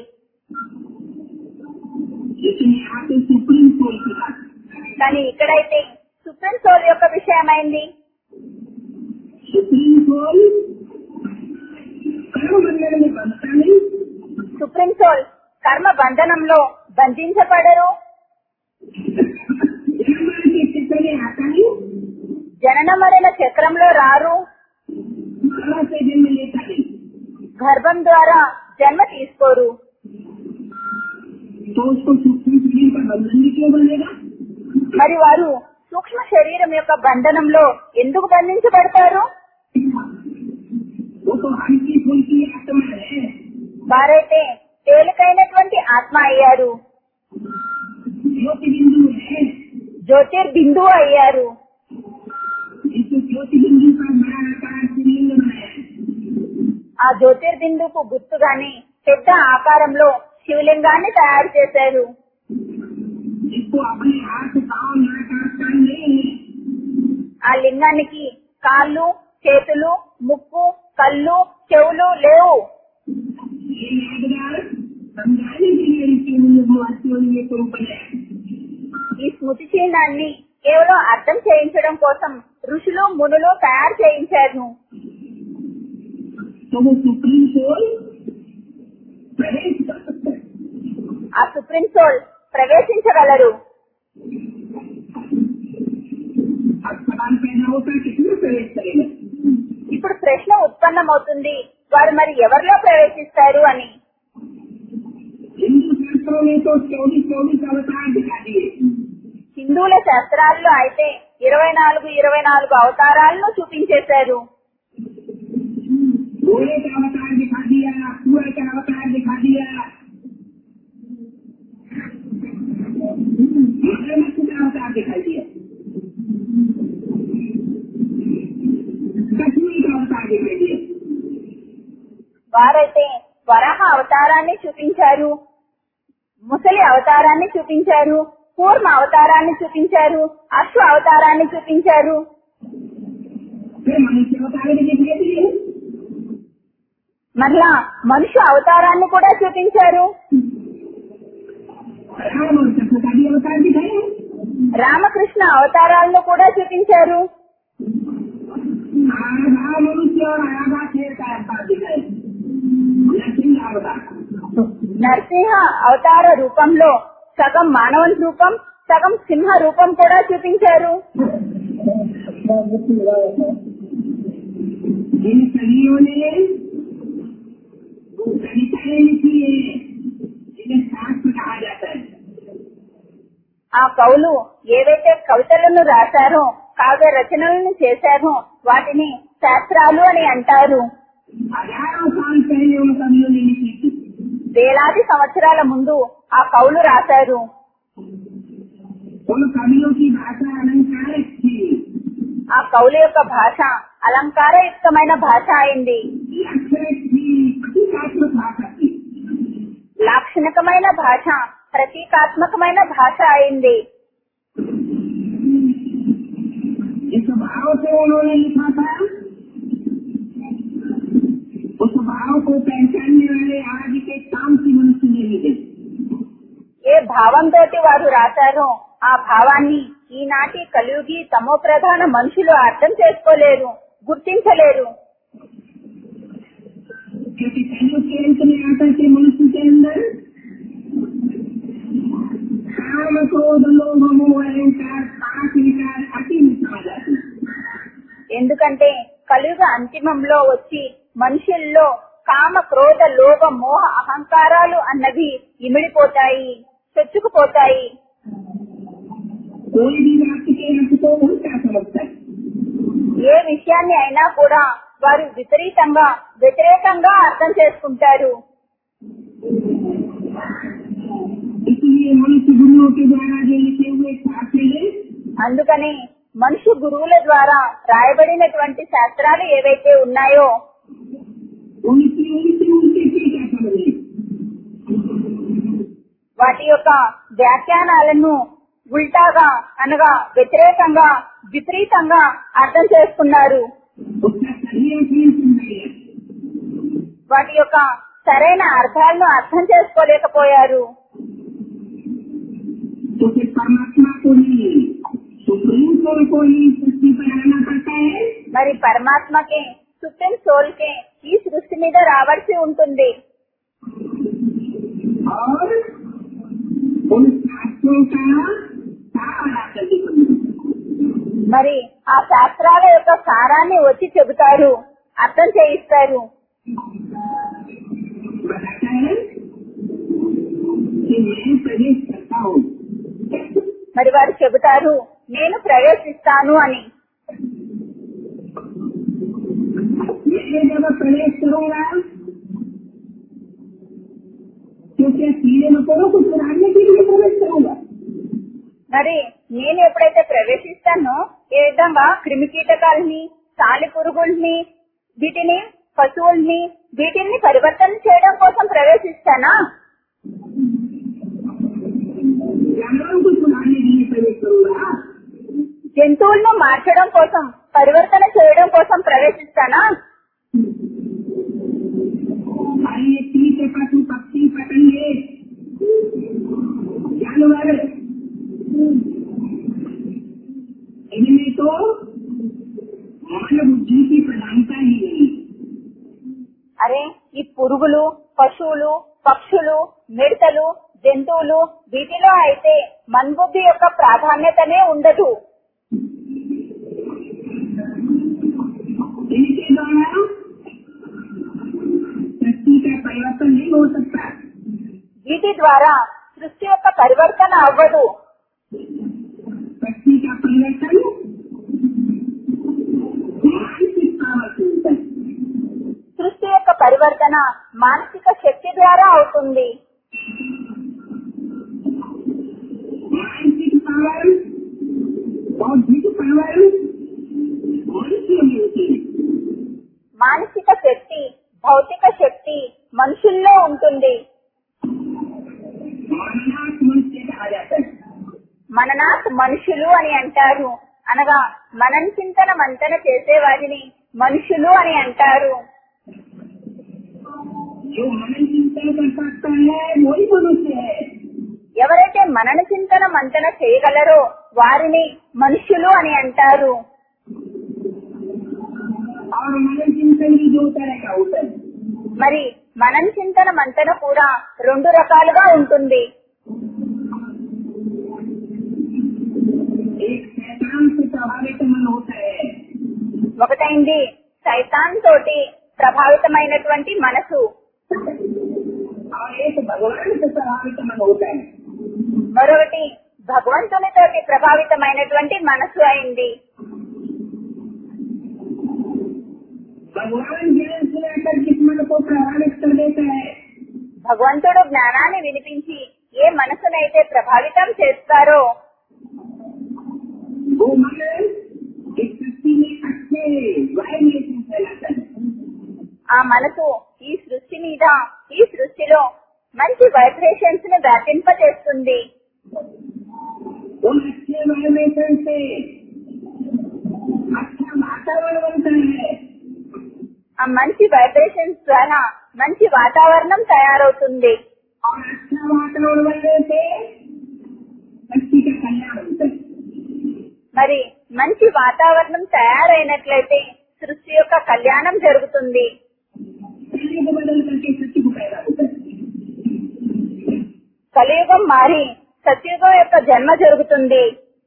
लेकिन यहाँ पे सुप्रीम सोल की बात है కానీ ఇక్కడైతే సుప్రీం సోల్ యొక్క విషయమైంది सुप्रीम सोल कर्म बंधन में बनता नहीं సుప్రీం సోల్ కర్మ బంధనంలో బంధించబడరు जन्म के क्षेत्र में आता नहीं జనన మరణ చక్రంలో రారు गर्भ से जन्म लेता नहीं గర్భం ద్వారా జన్మ తీసుకోరు तो उसको सूक्ष्म शरीर का बंधन भी क्यों बनेगा మరి వారు సూక్ష్మ శరీరం యొక్క బంధనంలో ఎందుకు బంధించబడతారు वो तो हल्की फुल्की आत्मा है వారైతే తేలికైనటువంటి ఆత్మ అయ్యారు ज्योति बिंदु है జ్యోతిర్బిందువు అయ్యారు इस ज्योति बिंदु का बड़ा आकार शिवलिंग बनाया है ఆ జ్యోతిర్బిందువుకు గుర్తుగానే పెద్ద ఆకారంలో శివలింగాన్ని తయారు చేశారు जिसको अपने हाथ पाँव नाक आँख कान नहीं है ఆ లింగానికి కాళ్ళు చేతులు ముక్కు కళ్ళు చెవులు లేవు ये याद समझाने के लिए ऋषि मुनि महर्षियों ने ये स्वरूप बनाया ఈ స్మృతి చిహ్నాన్ని కేవలం అర్థం చేయించడం కోసం ఋషులు మునులు తయారు చేయించారు तो वो सुप्रीम सोल प्रवेश कर सकता है ఆ సుప్రీం సోల్ ప్రవేశించగలరు अब सवाल पैदा होता है किसमें प्रवेश करेगा ఇప్పుడు ప్రశ్న ఉత్పన్నమవుతుంది వారు మరి ఎవరిలో ప్రవేశిస్తారు అని हिंदू शास्त्रों ने तो चौबीस चौबीस अवतार दिखा दिए హిందువుల శాస్త్రాల్లో అయితే ఇరవై నాలుగు ఇరవై నాలుగు అవతారాలను చూపించేశారు घोड़े का अवतार दिखा दिया सूअर का अवतार दिखा दिया मगरमच्छ का अवतार दिखाई दिया कछुए का अवतार दिखाई दिया వారైతే వరాహ అవతారాన్ని చూపించారు ముసలి అవతారాన్ని చూపించారు కూర్మ అవతారాన్ని చూపించారు అశ్వ అవతారాన్ని చూపించారు फिर मनुष्य अवतार भी दिखाई दिए మరలా మనుషు అవతారాన్ని కూడా చూపించారు राम और कृष्ण का भी अवतार दिखाए రామకృష్ణ అవతారాలను కూడా చూపించారు आधा मनुष्य और आधा शेर का अवतार दिखाए नरसिंह अवतार నరసింహ అవతార రూపంలో సగం మానవుని రూపం సగం సింహ రూపం కూడా చూపించారు जिन कवियों ने वो कविताएं लिखी है जिन्हें शास्त्र कहा जाता है ఆ కవులు ఏవైతే కవితలను రాశారో కావ్య రచనలను చేశారో వాటిని శాస్త్రాలు అని అంటారు हजारों साल पहले उन कवियों ने लिखी थी వేలాది సంవత్సరాల ముందు ఆ కవులు రాశారు उन कवियों की भाषा अलंकारिक थी ఆ కవుల యొక్క భాష అలంకారయుక్తమైన భాష అయింది अक्षरिक थी प्रतीकात्मक भाषा थी లాక్షణికమైన భాష ప్రతీకాత్మకమైన భాష అయింది जिस भाव से उन्होंने लिखा था उस भाव को पहचानने वाले आज के काम की मनुष्य नहीं मिले ఏ భావంతో వారు రాశారో ఆ భావాన్ని ఈనాటి కలియుగి తమో ప్రధాన మనుషులు అర్థం చేసుకోలేరు గుర్తించలేరు क्योंकि कलयुग के अंत में आता के मनुष्य के अंदर काम क्रोध लोभ मोह अहंकार पांच विकार अति मिटा जाती है। ఎందుకంటే కలియుగ అంతిమంలో వచ్చి మనుషుల్లో కామ క్రోధ లోభ మోహ అహంకారాలు అన్నవి ఇమిడిపోతాయి చొచ్చుకుపోతాయి कोई भी बात के अर्थ को उल्टा समझता है ఏ విషయాన్ని అయినా కూడా వారు విపరీతంగా వ్యతిరేకంగా అర్థం చేసుకుంటారు इसलिए मनुष्य गुरुओं के द्वारा जो लिखे हुए शास्त्र है అందుకని మనుషు గురువుల ద్వారా రాయబడినటువంటి శాస్త్రాలు ఏవైతే ఉన్నాయో उनकी उनकी उनके क्या समझे వాటి యొక్క వ్యాఖ్యానాలను ఉల్టాగా అనగా వ్యతిరేకంగా విపరీతంగా అర్థం చేసుకున్నారు उसका सही अर्थ नहीं समझे వాటి యొక్క సరైన అర్థాలను అర్థం చేసుకోలేకపోయారు तो फिर परमात्मा को ही सुप्रीम कोल को ही सृष्टि पर आना पड़ता है మరి పరమాత్మకే సుప్రీం సోల్ కే ఈ సృష్టి మీద రావాల్సి ఉంటుంది और उन शास्त्रों का सार आकर दिखाना మరి ఆ శాస్త్రాల యొక్క సారాన్ని వచ్చి చెబుతారు అర్థం చేయిస్తారు बताता है कि मैं प्रवेश करता हूँ మరి వారు చెబుతారు నేను ప్రవేశిస్తాను అని मैं जब प्रवेश करूंगा तो क्या कीड़े मकोड़ों को चुराने के लिए प्रवेश करूंगा మరి నేను ఎప్పుడైతే ప్రవేశిస్తానో ఏ విధంగా క్రిమి కీటకాలని సాలి పురుగుల్ని వీటిని పశువుల్ని వీటిని పరివర్తన చేయడం కోసం ప్రవేశిస్తానా जानवरों को चुराने के लिए प्रवेश करूंगा జంతువులను మార్చడం కోసం పరివర్తన చేయడం కోసం ప్రవేశిస్తానా अरे ये कीट पशु पक्षी पतंगे అరే ఈ పురుగులు పశువులు పక్షులు మిడతలు జంతువులు వీటిలో అయితే మన్బుద్ధి యొక్క ప్రాధాన్యతనే ఉండదు इनके द्वारा सृष्टि का परिवर्तन नहीं हो सकता వీటి ద్వారా సృష్టి యొక్క పరివర్తన అవ్వదు सृष्टि का परिवर्तन मानसिक पावर से होता है సృష్టి యొక్క పరివర్తన మానసిక శక్తి ద్వారా అవుతుంది मानसिक पावर बौद्धिक पावर मनुष्य में होती है మానసిక శక్తి భౌతిక శక్తి మనుషుల్లో ఉంటుంది माननाथ मनुष्य कहा जाता है మననాథ్ మనుషులు అని అంటారు అనగా మనం చింతన మంతన చేసే వారిని మనుషులు అని అంటారు जो मन चिंतन कर सकता है वही मनुष्य है ఎవరైతే మనన చింతన మంతన చేయగలరో వారిని మనుషులు అని అంటారు और मन चिंतन भी दो तरह का होता है మరి మనం చింతన మంతన కూడా రెండు రకాలుగా ఉంటుంది एक शैतान से प्रभावित मन होता है ఒకటైంది సైతాన్ తోటి ప్రభావితమైనటువంటి మనసు और एक भगवान से प्रभावित मन होता है మరొకటి భగవంతునితోటి ప్రభావితమైనటువంటి మనసు అయింది भगवान ज्ञान सुनाकर किस मन को प्रभावित कर देता है భగవంతుడు జ్ఞానాన్ని వినిపించి ఏ మనసునైతే ప్రభావితం చేస్తారో वो मन इस सृष्टि में अच्छे वाइब्रेशन फैलाता है ఆ మనసు ఈ సృష్టి మీద ఈ సృష్టిలో మంచి వైబ్రేషన్స్ ని వ్యాపింపచేస్తుంది उन अच्छे वाइब्रेशन से अच्छा वातावरण बनता है ఆ మంచి వైబ్రేషన్స్ ద్వారా మంచి వాతావరణం తయారవుతుంది और अच्छा वातावरण बनने से सृष्टि का कल्याण होता है మరి మంచి వాతావరణం తయారైనట్లయితే సృష్టి యొక్క కళ్యాణం జరుగుతుంది शरीर को बदल करके सृष्टि को पैदा होता है కలియుగం మారి సత్యుగం యొక్క జన్మ జరుగుతుంది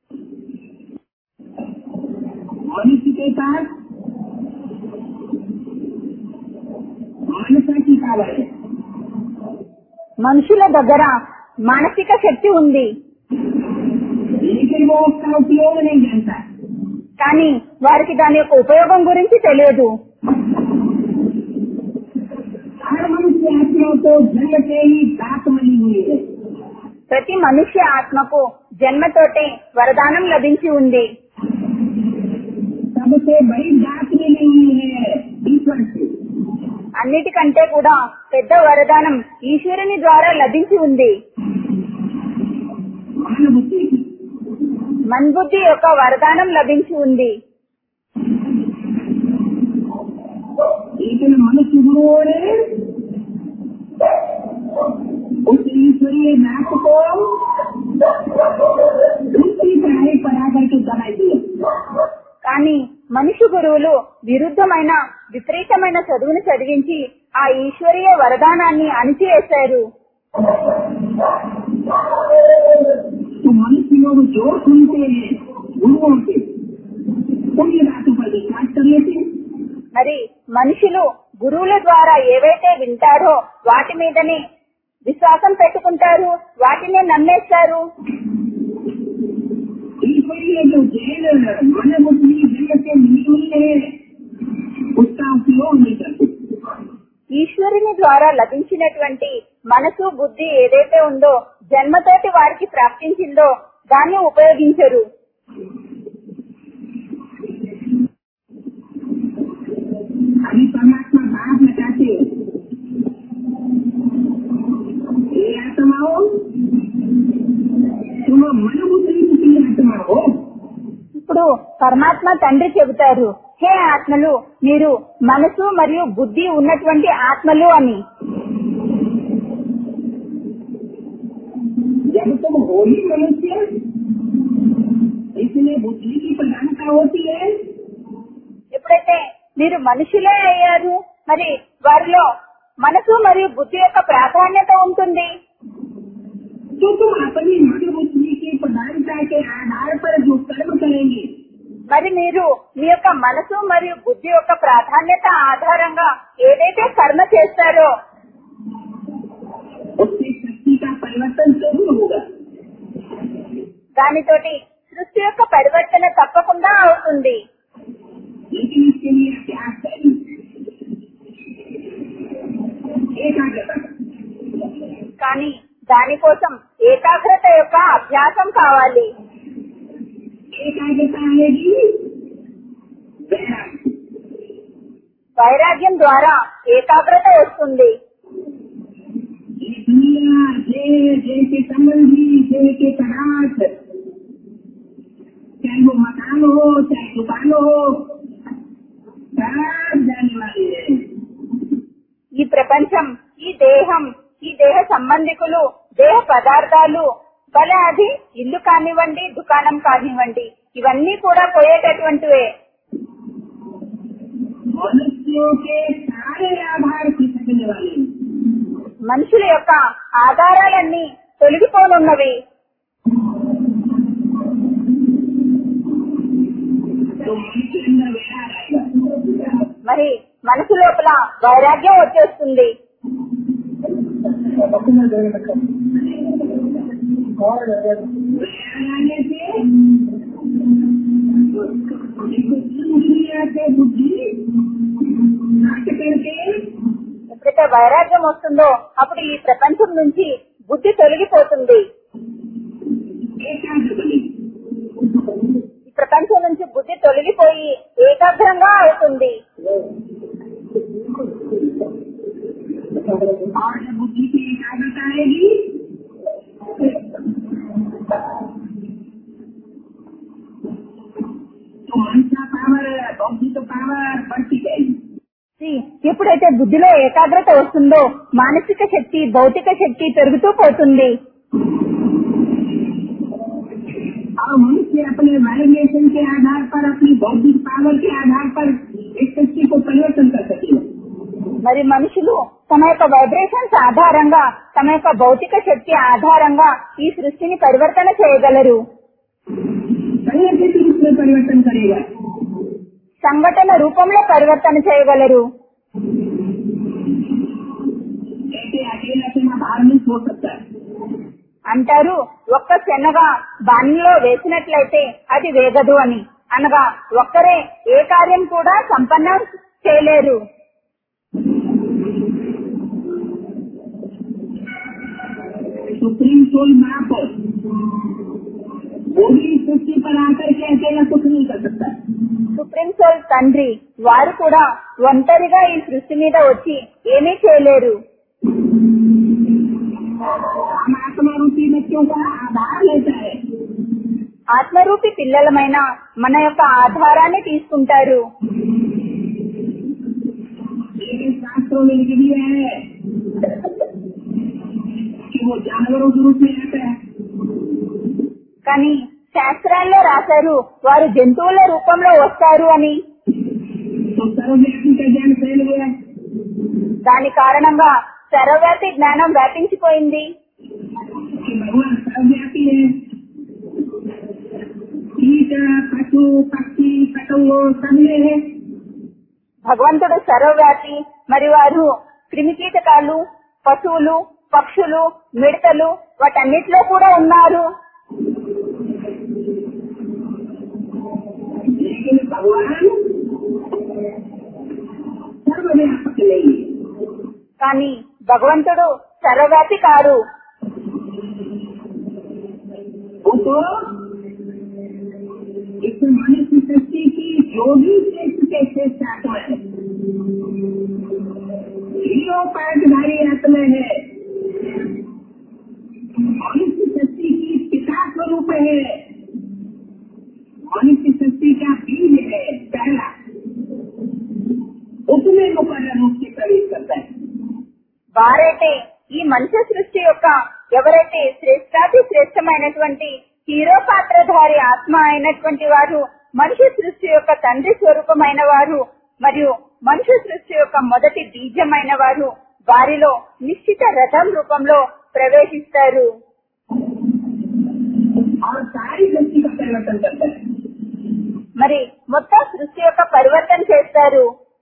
मनुष्य के पास मानसा की पावर है మనుషుల దగ్గర మానసిక శక్తి ఉంది लेकिन वो उसका उपयोग नहीं जानता కానీ వారికి దాని యొక్క ఉపయోగం గురించి తెలియదు हर मनुष्य आत्मा को जन्म से ही दात बनी हुई है ప్రతి మనుష్య ఆత్మకు జన్మతోటే వరదానం లభించి ఉంది सबसे बड़ी दात मिली हुई है ईश्वर से అన్నిటికంటే కూడా పెద్ద వరదానం ఈశ్వరుని ద్వారా లభించి ఉంది मान बुद्धि की మన్బుద్ధి యొక్క వరదానం లభించి ఉంది लेकिन मनुष्य गुरुओं ने उस ईश्वरीय नाथ को दूसरी पढ़ाई पढ़ा करके दबाई दिए కానీ మనిషి గురువులు విరుద్ధమైన విపరీతమైన చదువును చదివించి ఆ ఈశ్వరీయ వరదానాన్ని అణిచివేశారు तो मनुष्य लोग जो सुनते हैं गुरुओं से उनकी बातों पर विश्वास कर लेते हैं మరి మనుషులు గురువుల ద్వారా ఏవైతే వింటారో వాటి మీదనే విశ్వాసం పెట్టుకుంటారు వాటినే నమ్మేస్తారు ईश्वरीय जो जैन मन बुद्धि जन्म से मिली हुई है उसका उपयोग नहीं करते ఈశ్వరుని ద్వారా లభించినటువంటి మనసు బుద్ధి ఏదైతే ఉందో జన్మతోటి వారికి ప్రాప్తించిందో దాన్ని ఉపయోగించరు अभी परमात्मा बात बताते ये आत्माओं तुम मन बुद्धि की आत्मा हो ఇప్పుడు పరమాత్మ తండ్రి చెబుతారు హే ఆత్మలు మీరు మనసు మరియు బుద్ధి ఉన్నటువంటి ఆత్మలు అని जब तुम हो ही मनुष्य इसलिए बुद्धि की प्रधानता होती है ఎప్పుడైతే మీరు మనుషులే అయ్యారు మరి వారిలో మనసు మరియు బుద్ధి యొక్క ప్రాధాన్యత ఉంటుంది तो तुम अपनी मन बुद्धि की प्रधानता के आधार पर जो कर्म करेंगे మరి మీరు మీ యొక్క మనసు మరియు బుద్ధి యొక్క ప్రాధాన్యత ఆధారంగా ఏదైతే కర్మ చేస్తారో उससे शक्ति का परिवर्तन जरूर होगा దానితోటి సృష్టి యొక్క పరివర్తన తప్పకుండా అవుతుంది लेकिन इसके लिए अभ्यास करें एकाग्रता కానీ దానికోసం ఏకాగ్రత యొక్క అభ్యాసం కావాలి एकाग्रता आएगी वैराग्य వైరాగ్యం ద్వారా ఏకాగ్రత వస్తుంది ये दुनिया देह देह के संबंधी देह के पदार्थ चाहे वो मकान हो चाहे दुकान हो सब जाने वाले हैं ఈ ప్రపంచం ఈ దేహం ఈ దేహ సంబంధికులు దేహ పదార్థాలు భలే అది ఇల్లు కానివ్వండి దుకాణం కానివ్వండి ఇవన్నీ కూడా పోయేటటువంటివే मनुष्यों के सारे आधार खिसकने वाले हैं మనుషుల యొక్క ఆధారాలన్నీ తొలగిపోనున్నవి तो मन के अंदर वैराग आएगा మరి మనసు లోపల వైరాగ్యం వచ్చేస్తుంది वैराग आने से देखो दुनिया से बुद्धि नष्ट करके ఎప్పుడైతే వైరాగ్యం వస్తుందో అప్పుడు ఈ ప్రపంచం నుంచి బుద్ధి తొలగిపోతుంది एकाग्र बनेगी ఈ ప్రపంచం నుంచి బుద్ధి తొలగిపోయి ఏకాగ్రంగా అవుతుంది और जब बुद्धि की एकाग्रता आएगी तो मन का पावर बौद्धिक पावर बढ़ती जाएगी See, ఎప్పుడైతే బుద్ధిలో ఏకాగ్రత వస్తుందో మానసిక శక్తి భౌతిక శక్తి పెరుగుతూ పోతుంది और मनुष्य अपने वाइब्रेशन के आधार पर अपनी बौद्धिक पावर के आधार पर इस शक्ति को परिवर्तन कर सकेगा మరి మనుషులు తమ యొక్క వైబ్రేషన్స్ ఆధారంగా తమ యొక్క భౌతిక శక్తి ఆధారంగా ఈ సృష్టిని పరివర్తన చేయగలరు संगठित रूप में परिवर्तन करेगा సంఘటన రూపంలో పరివర్తన చేయగలరు ऐसे अकेला सेना बाहर नहीं छोड़ सकता है అంటారు ఒక్క శనగా బాణిలో వేసినట్లయితే అది వేగదు అని అనగా ఒక్కరే ఏ కార్యం కూడా సంపన్నం చేయలేరు सुप्रीम सोल महापौर वो भी इस सृष्टि पर आकर के अकेला कुछ नहीं कर सकता సుప్రీం సోల్ తండ్రి వారు కూడా ఒంటరిగా ఈ సృష్టి మీద వచ్చి ఏమీ చేయలేరు हम आत्मा रूपी बच्चों का आधार लेता है ఆత్మరూపి పిల్లలమైన మన యొక్క ఆధారాన్ని తీసుకుంటారు लेकिन शास्त्रों में लिख दिया है कि वो जानवरों के रूप में आता है కానీ శాస్త్రాల్లో రాశారు వారు జంతువుల రూపంలో వస్తారు అని तो सर्वव्यापी का ज्ञान फैल गया దాని కారణంగా సర్వవ్యాపి జ్ఞానం వ్యాపించిపోయింది कि भगवान सर्वव्यापी है कीट पशु पक्षी पतंगों सब में है భగవంతుడు సర్వవ్యాపి మరి వారు క్రిమికీటకాలు పశువులు పక్షులు మిడతలు వాటన్నిటిలో కూడా ఉన్నారు लेकिन भगवान सर्वव्यापक नहीं है కానీ భగవంతుడు సర్వవ్యాపి కారు वो तो इस मनुष्य सृष्टि की जो भी श्रेष्ठ के श्रेष्ठ आत्मा है हीरो पाठधारी आत्मा है मनुष्य सृष्टि की पिता स्वरूप है मनुष्य सृष्टि का बीज है पहला उसमें मुकर्र रूप से प्रवेश करता है వారైతే ఈ మనుష్య సృష్టి యొక్క ఎవరైతే శ్రేష్టాతి శ్రేష్టమైనటువంటి హీరో పాత్రధారి ఆత్మ అయినటువంటి వారు మనిషి సృష్టి యొక్క తండ్రి స్వరూపమైన వారు మరియు మనుష్య సృష్టి యొక్క మొదటి బీజమైన వారు వారిలో నిశ్చిత రథం రూపంలో ప్రవేశిస్తారు और सारी सृष्टि का परिवर्तन करता है మరి మొత్తం సృష్టి యొక్క పరివర్తన చేస్తారు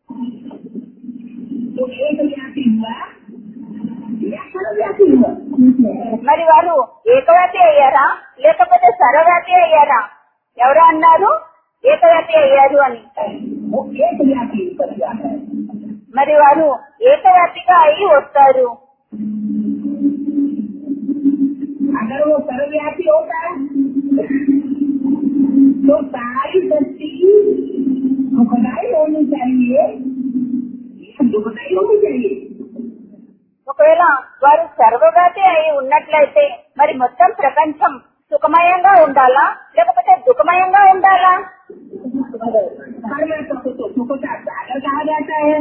तो एक व्यापी हुआ या सर्वव्यापी हुआ మరి వారు ఏకవ్యాపి అయ్యారా లేకపోతే సర్వవ్యాపి అయ్యారా ఎవరు అన్నారు ఏకవ్యాపి అయ్యారు అని वो एक व्यापी ऊपर जाता है మరి వారు ఏకవ్యాపిగా అయి వస్తారు अगर वो सर्वव्यापी होता है तो सारी सृष्टि सुखदायी होनी चाहिए या दुखदायी होनी चाहिए ఒకవేళ వారు సర్వవ్యాపి అయి ఉన్నట్లయితే మరి మొత్తం ప్రపంచం సుఖమయంగా ఉండాలా లేకపోతే దుఃఖమయంగా ఉండాలా परमात्मा को तो सुख का सागर कहा जाता है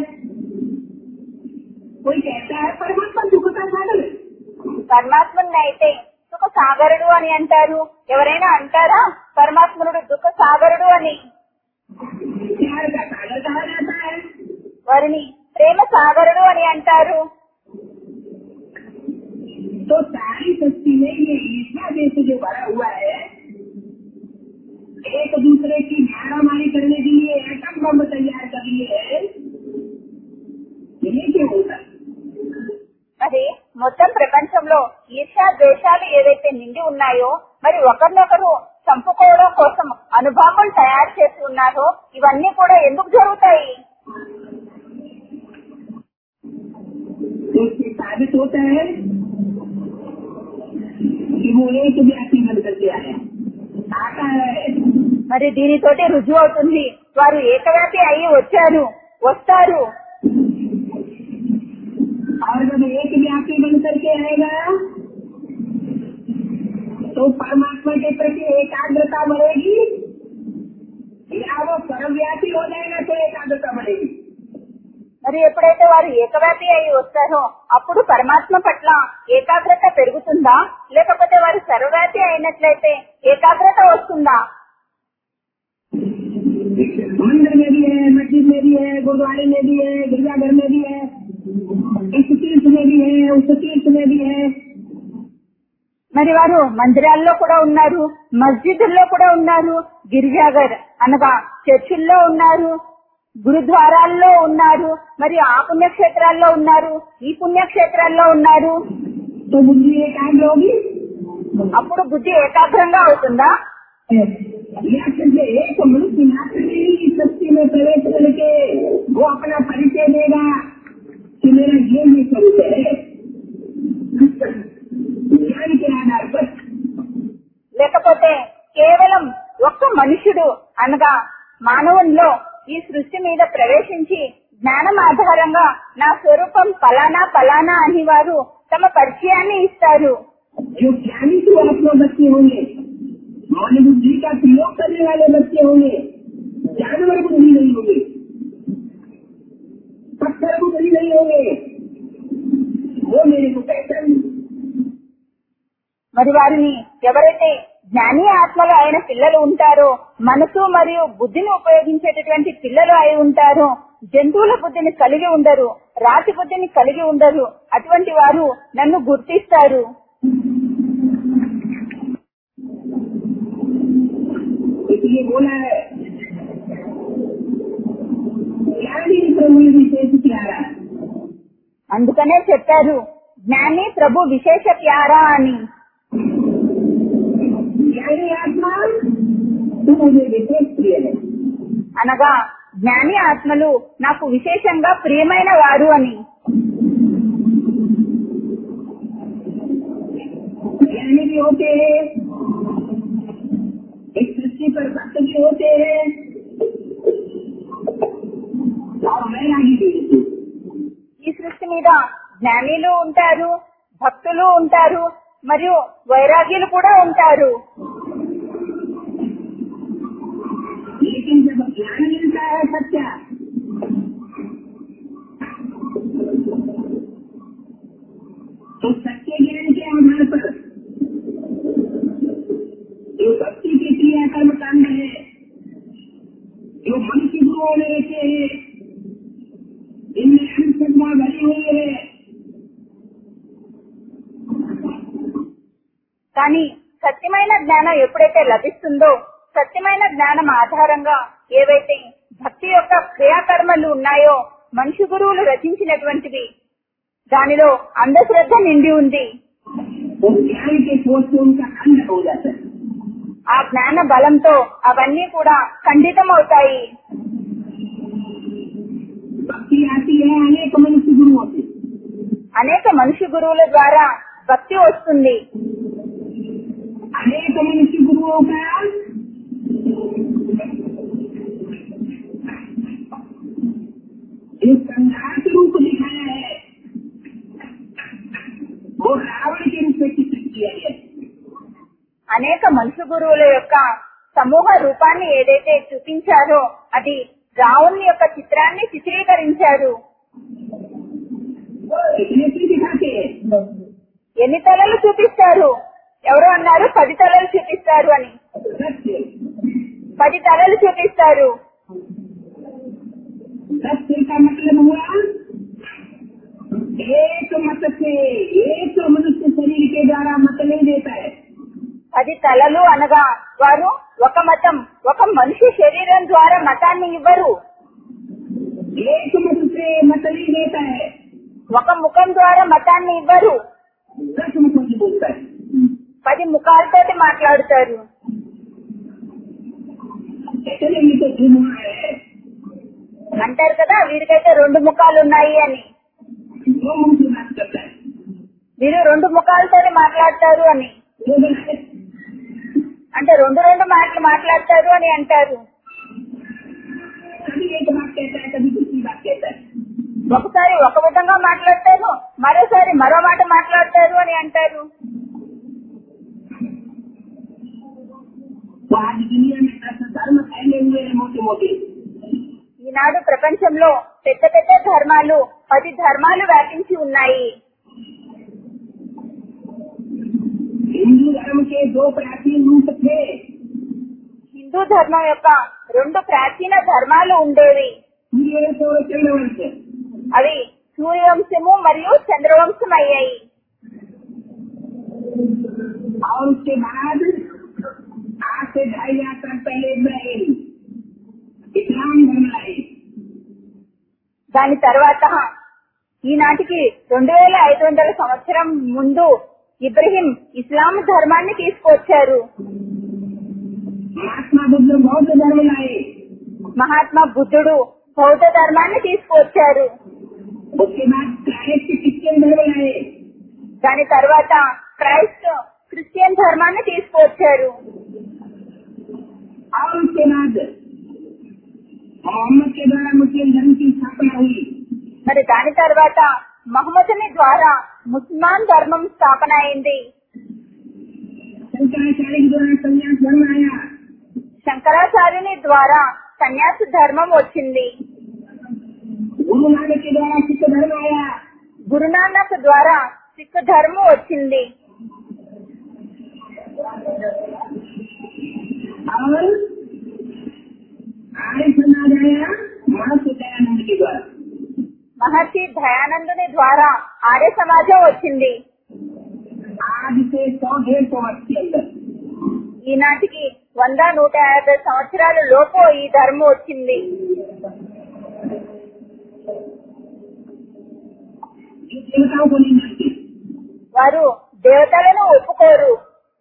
कोई कहता है परमात्मा सुख का सागर है పరమాత్మని అయితే సుఖ సాగరుడు అని అంటారు ఎవరైనా అంటారా పరమాత్మనుడు దుఃఖ సాగరుడు అని प्यार का सागर कहा जाता है వారిని ప్రేమ సాగరుడు అని అంటారు तो सारी सृष्टि में ये ईर्ष्या देश जो भरा हुआ है एक दूसरे की मारामारी करने के लिए एटम बम तैयार कर लिए है ये क्यों होता है మరి మొత్తం ప్రపంచంలో ఈర్ష్యా ద్వేషాలు ఏవైతే నిండి ఉన్నాయో మరి ఒకరినొకరు చంపుకోవడం కోసం అనుభావాలు తయారు చేసి ఉన్నారో ఇవన్నీ కూడా ఎందుకు జరుగుతాయి तो इससे साबित होता है कि वो एक व्यापी बन करके आया आता है మరి దీనితోటి రుజువు అవుతుంది వారు ఏకవ్యాపి అయి వచ్చారు వస్తారు और जब एक व्यापी बन करके आएगा तो परमात्मा के प्रति एकाग्रता बढ़ेगी या वो सर्वव्यापी हो जाएगा तो एकाग्रता बढ़ेगी మరి ఎప్పుడైతే వారు ఏకవ్యాపి అయి వస్తారో అప్పుడు పరమాత్మ పట్ల ఏకాగ్రత పెరుగుతుందా లేకపోతే వారు సర్వవ్యాపి అయినట్లయితే ఏకాగ్రత వస్తుందా मंदिर में भी है मस्जिद में भी है गुरुद्वारे में भी है गिरजाघर में भी है इस तीर्थ में भी है उस तीर्थ में भी है మరి వారు మందిరాల్లో కూడా ఉన్నారు మస్జిదుల్లో కూడా ఉన్నారు గిరిజాగర్ అనగా చర్చిల్లో ఉన్నారు గురుద్వారాల్లో ఉన్నారు మరి ఆ పుణ్యక్షేత్రాల్లో ఉన్నారు ఈ పుణ్యక్షేత్రాల్లో ఉన్నారు तो बुद्धि एकाग्र होगी అప్పుడు బుద్ధి ఏకాగ్రంగా అవుతుందా या सिर्फ एक मनुष्य मात्र ही इस सृष्टि में प्रवेश करके वो अपना परिचय देगा कि मेरा ये ये स्वरूप है ज्ञान के आधार पर లేకపోతే కేవలం ఒక్క మనుషుడు అనగా మానవుల్లో ఈ సృష్టి మీద ప్రవేశించి జ్ఞానం ఆధారంగా నా స్వరూపం ఫలానా ఫలానా అని వారు తమ పరిచయాన్ని ఇస్తారు जो ज्ञानी तो आत्मा बच्चे होंगे मौन बुद्धि का प्रयोग करने वाले बच्चे होंगे जानवर बुद्धि नहीं होगी पत्थर बुद्धि नहीं होंगे वो मेरे को पहचान మరి వారిని ఎవరైతే జ్ఞాని ఆత్మలు అయిన పిల్లలు ఉంటారో మనసు మరియు బుద్ధిని ఉపయోగించేటటువంటి పిల్లలు అయి ఉంటారో జంతువుల బుద్ధిని కలిగి ఉండరు రాతి బుద్ధిని కలిగి ఉండరు అటువంటి వారు నన్ను గుర్తిస్తారు इसलिए बोला है ज्ञानी प्रभु विशेष प्यारा అందుకనే చెప్పారు జ్ఞాని ప్రభు విశేష ప్యారా అని ज्ञानी आत्मा तू मुझे विशेष प्रिय है అనగా జ్ఞాని ఆత్మలు నాకు విశేషంగా ప్రియమైన వారు అని ज्ञानी भी होते हैं इस सृष्टि पर भक्त भी होते हैं और वैरागी भी होते हैं ఈ సృష్టి మీద జ్ఞానిలు ఉంటారు భక్తులు ఉంటారు మరియు వైరాగ్యులు కూడా ఉంటారు लेकिन जब ज्ञान मिलता है सच्चा तो सच्चे ज्ञान के आधार पर जो भक्ति के क्रियाकर्म कांड है जो मनुष्य गुरुओं ने रखे हैं కానీ సత్యమైన జ్ఞానం ఎప్పుడైతే లభిస్తుందో సత్యమైన జ్ఞానం ఆధారంగా ఏవైతే భక్తి యొక్క క్రియాకర్మలు ఉన్నాయో మనిషి గురువులు రచించినటువంటివి దానిలో అంధశ్రద్ధ నిండి ఉంది वो ज्ञान के कोष से उनका खंड हो जाता है ఆ జ్ఞాన బలంతో అవన్నీ కూడా ఖండితం అవుతాయి भक्ति आती है अनेक मनुष्य गुरुओं से అనేక మనిషి గురువుల ద్వారా భక్తి వస్తుంది अनेक मनुष्य गुरुओं का एक संघात रूप दिखाया है वो रावण के रूप में चित्रित किया गया है అనేక మనుషు గురువుల యొక్క సమూహ రూపాన్ని ఏదైతే చూపించారో అది రావుని యొక్క చిత్రాన్ని చిత్రీకరించారు कितने से दिखाते हैं ఎన్ని తలలు చూపిస్తారు ఎవరు అన్నారు పది తలలు చూపిస్తారు అని सत्य పది తలలు చూపిస్తారు सत्य का मतलब हुआ एक मत से एक मनुष्य शरीर के द्वारा मत नहीं देता है పది తలలు అనగా వారు ఒక మతం ఒక మనిషి శరీరం ద్వారా మతాన్ని ఇవ్వరు एक मत से मत नहीं देता है ఒక ముఖం ద్వారా మతాన్ని ఇవ్వరు दस मुखों से बोलता है పది ముఖాలతోటి మాట్లాడుతారు इतने में तो जुम्मा है అంటారు కదా వీరికైతే రెండు ముఖాలు ఉన్నాయి అని दो मुंह से बात करता है వీరు రెండు ముఖాలతోనే మాట్లాడతారు అని दो बनाए అంటే రెండు రెండు మాటలు మాట్లాడతారు అని అంటారు कभी एक बात कहता है कभी दूसरी बात कहता है ఒకసారి ఒక విధంగా మాట్లాడతారు మరోసారి మరో మాట మాట్లాడతారు అని అంటారు तो आज दुनिया में दस धर्म फैले हुए हैं मोटे मोटे ఈనాడు ప్రపంచంలో పెద్ద పెద్ద ధర్మాలు పది ధర్మాలు వ్యాపించి ఉన్నాయి हिंदू धर्म के दो प्राचीन रूप थे హిందూ ధర్మం యొక్క రెండు ప్రాచీన ధర్మాలు ఉండేవి सूर्य और चंद्रवंश అవి సూర్యవంశము మరియు చంద్రవంశం అయ్యాయి और उसके बाद आज से ढाई हजार साल पहले इब्राहिम इस्लाम धर्म लाए దాని తర్వాత ఈనాటికి రెండు వేల ఐదు వందల సంవత్సరం ముందు ఇబ్రహీం ఇస్లాం ధర్మాన్ని తీసుకొచ్చారు महात्मा बुद्ध बौद्ध धर्म लाए మహాత్మా బుద్ధుడు బౌద్ధ ధర్మాన్ని తీసుకొచ్చారు उसके बाद क्राइस्ट क्रिश्चियन धर्म लाए దాని తర్వాత క్రైస్ట్ క్రిస్టియన్ ధర్మాన్ని తీసుకొచ్చారు और उसके बाद मोहम्मद के द्वारा मुस्लिम धर्म की स्थापना हुई మరి దాని తర్వాత మహమ్మదుని ద్వారా ముస్లిమాన్ ధర్మం స్థాపన అయింది शंकराचार्य के द्वारा संन्यास धर्म आया శంకరాచార్యుని ద్వారా సన్యాస ధర్మం వచ్చింది गुरु नानक के द्वारा सिख धर्म आया గురునానక్ ద్వారా సిక్ ధర్మం వచ్చింది और आर्य समाज आया महर्षि दयानंद के द्वारा మహర్షి దయానందుని ద్వారా ఆర్య సమాజం వచ్చింది आज से सौ डेढ़ सौ वर्ष के अंदर ఈనాటికి వంద నూట యాభై సంవత్సరాల లోపు ఈ ధర్మం వచ్చింది ये देवताओं को नहीं मानते వారు దేవతలను ఒప్పుకోరు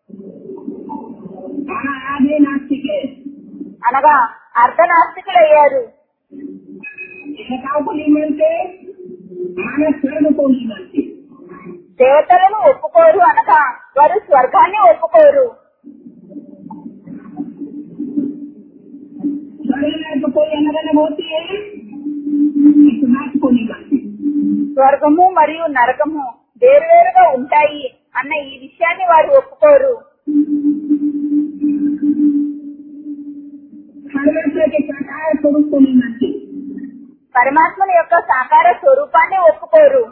वहाँ आधे नास्तिक है అనగా అర్ధనాస్తికులయ్యారు देवताओं को नहीं मानते मानव स्वर्ग को नहीं मानते దేవతలను ఒప్పుకోరు అనగా వారు స్వర్గాన్ని ఒప్పుకోరు स्वर्ग नरक कोई अलग अलग होती है इस बात को नहीं मानते స్వర్గము మరియు నరకము వేరువేరుగా ఉంటాయి అన్న ఈ విషయాన్ని వారు ఒప్పుకోరు परमेश्वर के साकार स्वरूप को नहीं मानते పరమాత్మని యొక్క సాకార స్వరూపాన్ని ఒప్పుకోరు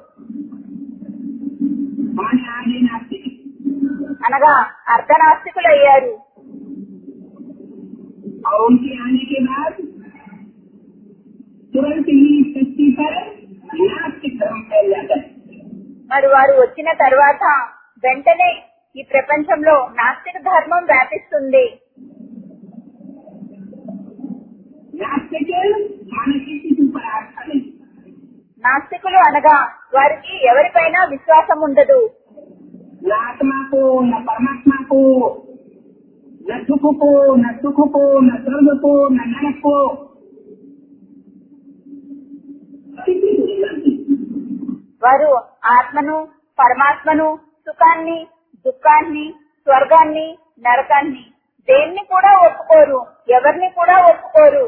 माने आधे नास्तिक అనగా అర్ధనాస్తికులయ్యారు और उनके आने के बाद तुरंत ही इस सृष्टि पर नास्तिक धर्म फैल जाता है మరి వారు వచ్చిన తర్వాత వెంటనే ఈ ప్రపంచంలో నాస్తిక ధర్మం వ్యాపిస్తుంది नास्तिक माने किसी के ऊपर आस्था नहीं నాస్తికులు అనగా వారికి ఎవరిపైన విశ్వాసం ఉండదు न आत्मा को न परमात्मा को न सुख को न सुख को न स्वर्ग को न नरक को किसी को नहीं जानती వారు ఆత్మను పరమాత్మను సుఖాన్ని దుఃఖాన్ని స్వర్గాన్ని నరకాన్ని దేన్ని కూడా ఒప్పుకోరు ఎవరిని కూడా ఒప్పుకోరు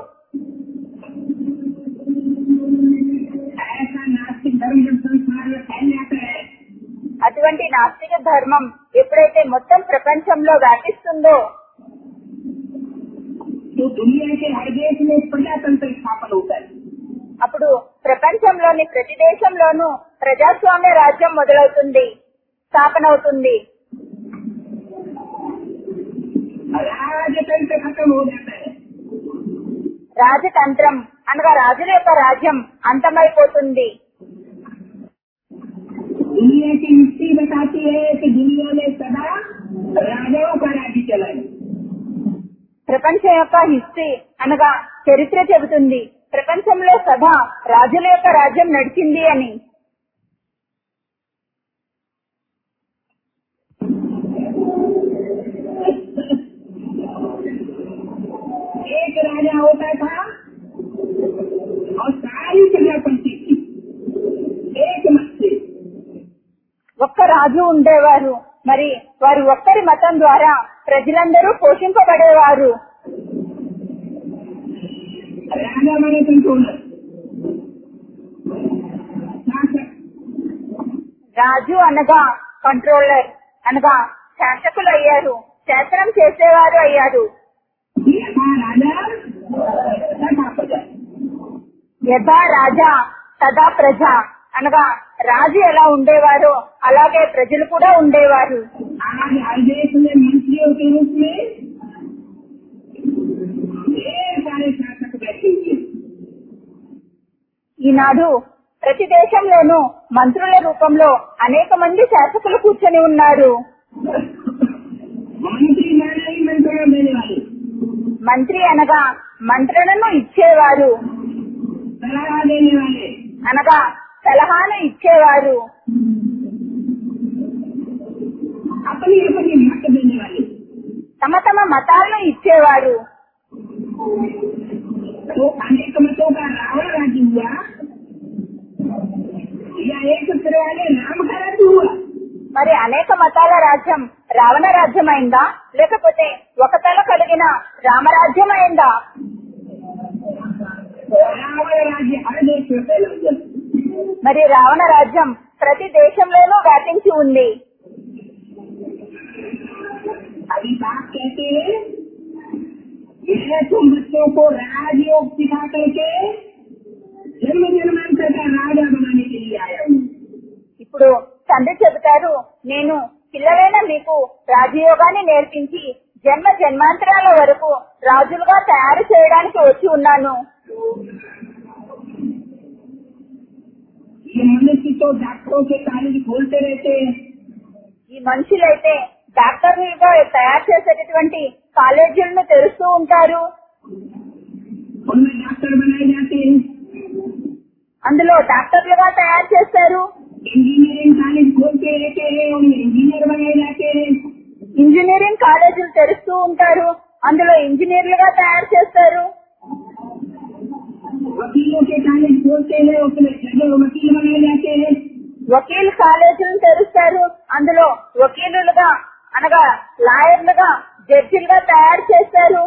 ऐसा नास्तिक धर्म जब संसार में फैल जाता है అటువంటి నాస్తిక ధర్మం ఎప్పుడైతే మొత్తం ప్రపంచంలో వ్యాపిస్తుందో तो दुनिया के हर देश में प्रजातंत्र स्थापन होता है అప్పుడు ప్రపంచంలోని ప్రతి దేశంలోనూ ప్రజాస్వామ్య రాజ్యం మొదలవుతుంది స్థాపన అవుతుంది राजतंत्र खत्म हो जाता है రాజతంత్రం అనగా రాజుల యొక్క రాజ్యం అంతమైపోతుంది दुनिया की हिस्ट्री बताती है कि दुनिया में सदा राजाओं का राज्य चला है ప్రపంచం యొక్క హిస్టరీ అనగా చరిత్ర చెబుతుంది ప్రపంచంలో సదా రాజుల యొక్క రాజ్యం నడిచింది అని एक राजा होता था और सारी प्रजा बनती थी एक मत से ఒక్క రాజు ఉండేవారు మరి వారి ఒక్కరి మతం ద్వారా ప్రజలందరూ పోషింపబడేవారు राजा बने कंट्रोलर शासक రాజు అనగా కంట్రోలర్ అనగా శాసకులు అయ్యారు శాసనం చేసేవారు అయ్యారు यथा राजा तथा प्रजा యథా రాజా తదా ప్రజ అనగా రాజు ఎలా ఉండేవారో అలాగే ప్రజలు కూడా ఉండేవారు आज हर देश में मंत्रियों के रूप में ढेर सारे शासक बैठे हुए हैं। ఈనాడు ప్రతి దేశంలోనూ మంత్రుల రూపంలో అనేక మంది శాసకులు కూర్చొని ఉన్నారు मंत्री माना ही मंत्रणा देने वाले మంత్రి అనగా మంత్రణను ఇచ్చేవారు सलाह देने वाले అనగా సలహాను ఇచ్చేవారు अपनी अपनी मत देने वाले తమ తమ మతాలను ఇచ్చేవారు तो अनेक मतों का रावण राज्य हुआ या एक सूत्र वाले राम का राज्य हुआ మరి అనేక మతాల రాజ్యం రావణ రాజ్యం అయిందా లేకపోతే ఒక తల కలిగిన రామరాజ్యం అయిందా रावण राज्य हर देश में फैला हुआ है। మరి రావణ రాజ్యం ప్రతి దేశంలోనూ వ్యాపించి ఉంది अभी बात कहते हैं मैं तुम बच्चों को राजयोग सिखा करके जन्म जन्मांतर का राजा बनाने के लिए आया हूँ ఇప్పుడు తండ్రి చెబుతారు నేను పిల్లలైన మీకు రాజయోగాన్ని నేర్పించి జన్మ జన్మాంతరాల వరకు రాజులుగా తయారు చేయడానికి వచ్చి ఉన్నాను ये मनुष्य तो डॉक्टरों के कॉलेज खोलते रहते हैं ఈ మనుషులైతే డాక్టర్లుగా తయారు చేసేటటువంటి కాలేజీలను తెరుస్తూ ఉంటారు उनमें डॉक्टर बनाए जाते हैं అందులో డాక్టర్లుగా తయారు చేస్తారు इंजीनियरिंग कॉलेज खोलते रहते हैं उनमें इंजीनियर बनाए जाते हैं ఇంజనీరింగ్ కాలేజీలు తెరుస్తూ ఉంటారు అందులో ఇంజనీర్లుగా తయారు చేస్తారు वकीलों के कॉलेज खोलते हैं उसमें जज और वकील बनाए जाते हैं వకీల్ కాలేజీలను తెరుస్తారు అందులో వకీలులుగా అనగా లాయర్లుగా జడ్జిలుగా తయారు చేస్తారు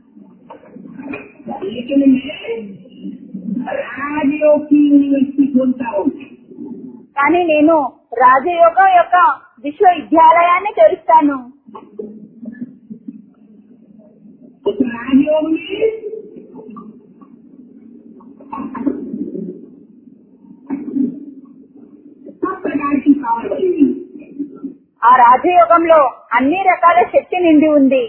लेकिन मैं राजयोग की यूनिवर्सिटी खोलता हूँ కానీ నేను రాజయోగం యొక్క విశ్వవిద్యాలయాన్ని తెరుస్తాను उस राजयोग में सब प्रकार की पावर बनी हुई है। ఆ రాజయోగంలో అన్ని రకాల శక్తి నిండి ఉంది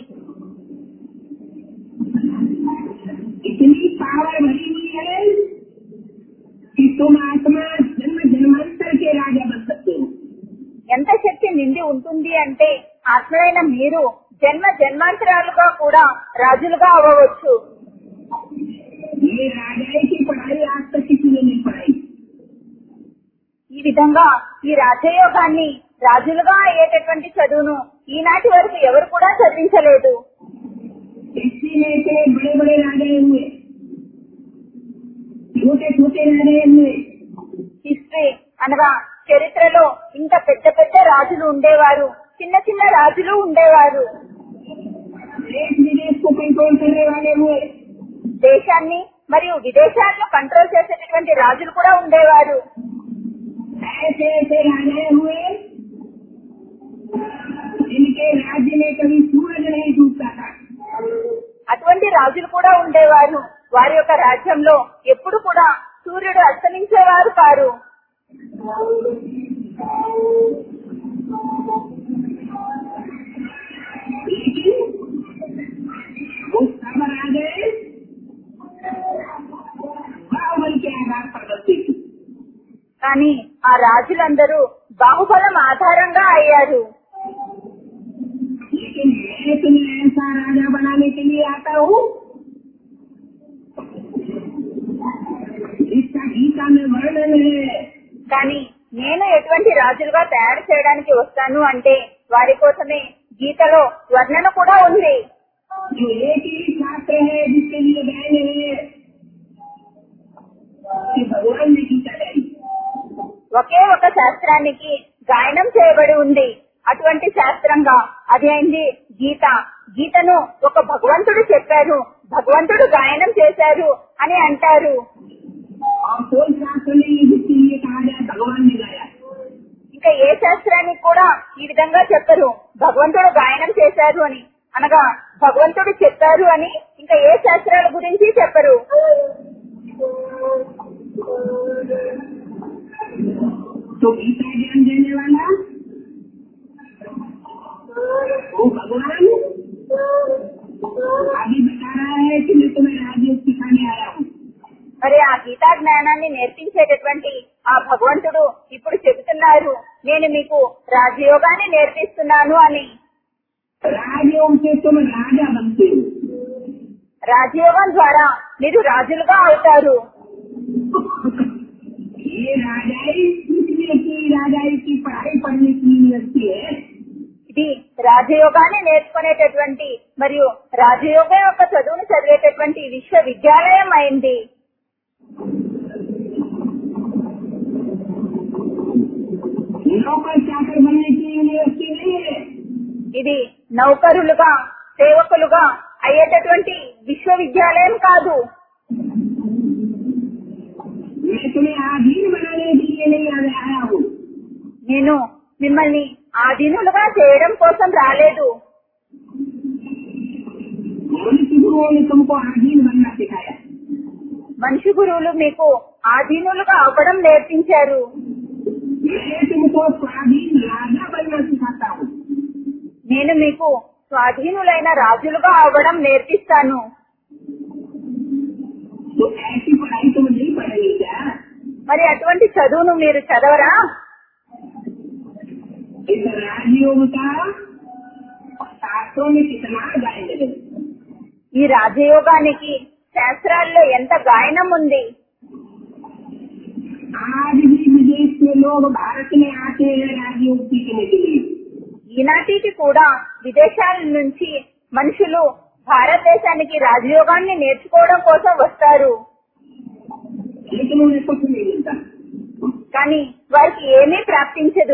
इतनी पावर भरी हुई है कि तुम आत्मा जन्म जन्मांतर के राजा बन सकते हो ఎంత శక్తి నిండి ఉంటుంది అంటే ఆత్మలైన మీరు జన్మ జన్మాంతరాలుగా కూడా రాజులుగా అవ్వవచ్చు ये राजाई की पढ़ाई आज तक किसी ने नहीं पढ़ाई ఈ విధంగా ఈ రాజయోగాన్ని రాజులుగా అయ్యేటటువంటి చదువును ఈనాటి వరకు ఎవరు కూడా చదివించలేదు हिस्ट्री में इतने बड़े बड़े राजाए हुए छोटे छोटे राजाए हुए హిస్టరీ అనగా చరిత్రలో ఇంత పెద్ద పెద్ద రాజులు ఉండేవారు చిన్న చిన్న రాజులు ఉండేవారు देश विदेश को कंट्रोल करने वाले हुए దేశాన్ని మరియు విదేశాలను కంట్రోల్ చేసేటటువంటి రాజులు కూడా ఉండేవారు ऐसे ऐसे राजाए हुए जिनके राज्य में कभी सूरज नहीं डूबता था అటువంటి రాజులు కూడా ఉండేవారు వారి యొక్క రాజ్యంలో ఎప్పుడు కూడా సూర్యుడు అస్తమించేవారు కారు लेकिन वो सब राजाए बाहुबल के आधार पर बनते थे కానీ ఆ రాజులందరూ బాహుబలం ఆధారంగా అయ్యారు लेकिन मैं तुम्हें ऐसा राजा बनाने के लिए आता हूँ इसका गीता में वर्णन है కానీ నేను ఎటువంటి రాజులుగా తయారు చేయడానికి వస్తాను అంటే వారి కోసమే గీతలో వర్ణన కూడా ఉంది जो एक ही शास्त्र है जिसके लिए गायन है कि भगवान ने गीता गाई ఒకే ఒక శాస్త్రానికి గాయనం చేయబడి ఉంది అటువంటి శాస్త్రంగా అది అయింది గీత గీతను ఒక భగవంతుడు చెప్పారు భగవంతుడు గాయనం చేశారు అని అంటారు और कोई शास्त्र नहीं है जिसके लिए कहा जाए भगवान ने गाया ఇంకా ఏ శాస్త్రానికి కూడా ఈ విధంగా చెప్పరు భగవంతుడు గాయనం చేశారు అని అనగా భగవంతుడు చెప్పారు అని ఇంకా ఏ శాస్త్రాల గురించి చెప్పరు तो गीता ज्ञान देने वाला वो भगवान अभी बता रहा है कि मैं तुम्हें राजयोग सिखाने आया हूँ మరి ఆ గీతా జ్ఞానాన్ని నేర్పించేటటువంటి ఆ భగవంతుడు ఇప్పుడు చెబుతున్నారు నేను మీకు రాజయోగాన్ని నేర్పిస్తున్నాను అని राजयोग से तुम राजा बनते हो రాజయోగం ద్వారా మీరు రాజులుగా అవుతారు ये राजाई इसलिए की राजाई की पढ़ाई पढ़ने की यूनिवर्सिटी है ఇది రాజయోగాన్ని నేర్చుకునేటటువంటి మరియు రాజయోగం యొక్క చదువును చదివేటటువంటి విశ్వవిద్యాలయం అయింది नौकर चाकर बनने की यूनिवर्सिटी नहीं है ఇది నౌకరులుగా సేవకులుగా అయ్యేటటువంటి విశ్వవిద్యాలయం కాదు मैं तुम्हें आधीन बनाने के लिए नहीं आ- आया हूँ నేను మిమ్మల్ని ఆధీనులుగా చేయడం కోసం రాలేదు मनुष्य गुरुओं ने तुमको आधीन बनना सिखाया మనిషి గురువులు మీకు ఆధీనులుగా అవ్వడం నేర్పించారు मैं तुमको स्वाधीन राजा बनना सिखाता हूँ నేను మీకు స్వాధీనులైన రాజులుగా అవ్వడం నేర్పిస్తాను तो ऐसी पढ़ाई तुम नहीं पढ़ेगी क्या మరి అటువంటి చదువును మీరు చదవరా इस राजयोग का शास्त्रों में कितना गायन है ఈ రాజయోగానికి శాస్త్రాల్లో ఎంత గాయనం ఉంది आज भी विदेश के लोग भारत में आते हैं राजयोग सीखने के लिए ఈనాటికి కూడా విదేశాల నుంచి మనుషులు భారతదేశానికి రాజయోగాన్ని నేర్చుకోవడం కోసం వస్తారు लेकिन उन्हें कुछ नहीं मिलता కానీ వారికి ఏమీ ప్రాప్తించదు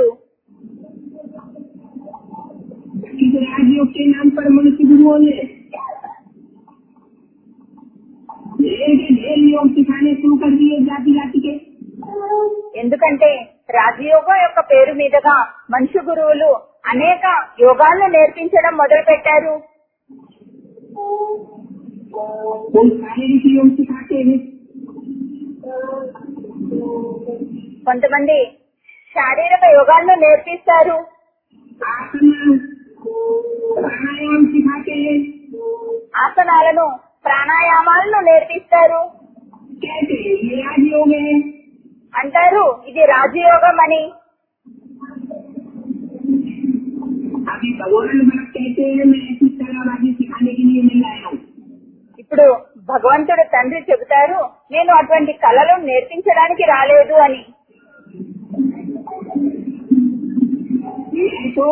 इस राजयोग के नाम पर मनुष्य गुरुओं ने ढेर के ढेर योग सिखाने शुरू कर दिए जाति जाति के ఎందుకంటే రాజయోగం యొక్క పేరు మీదుగా మనుషు గురువులు అనేక యోగాలను నేర్పించడం మొదలు పెట్టారు कोई शारीरिक योग सिखाते हैं కొంతమంది శారీరక యోగాలను నేర్పిస్తారు आसन प्राणायाम सिखाते हैं ఆసనాలను ప్రాణాయామాలను నేర్పిస్తారు कहते हैं ये राजयोग है అంటారు ఇది రాజయోగం అని अभी भगवान बात कहते हैं मैं ऐसी तलाबाजी सिखाने के लिए नहीं आया हूँ ఇప్పుడు భగవంతుడు తండ్రి చెబుతారు నేను అటువంటి కళలు నేర్పించడానికి రాలేదు అని मैं तो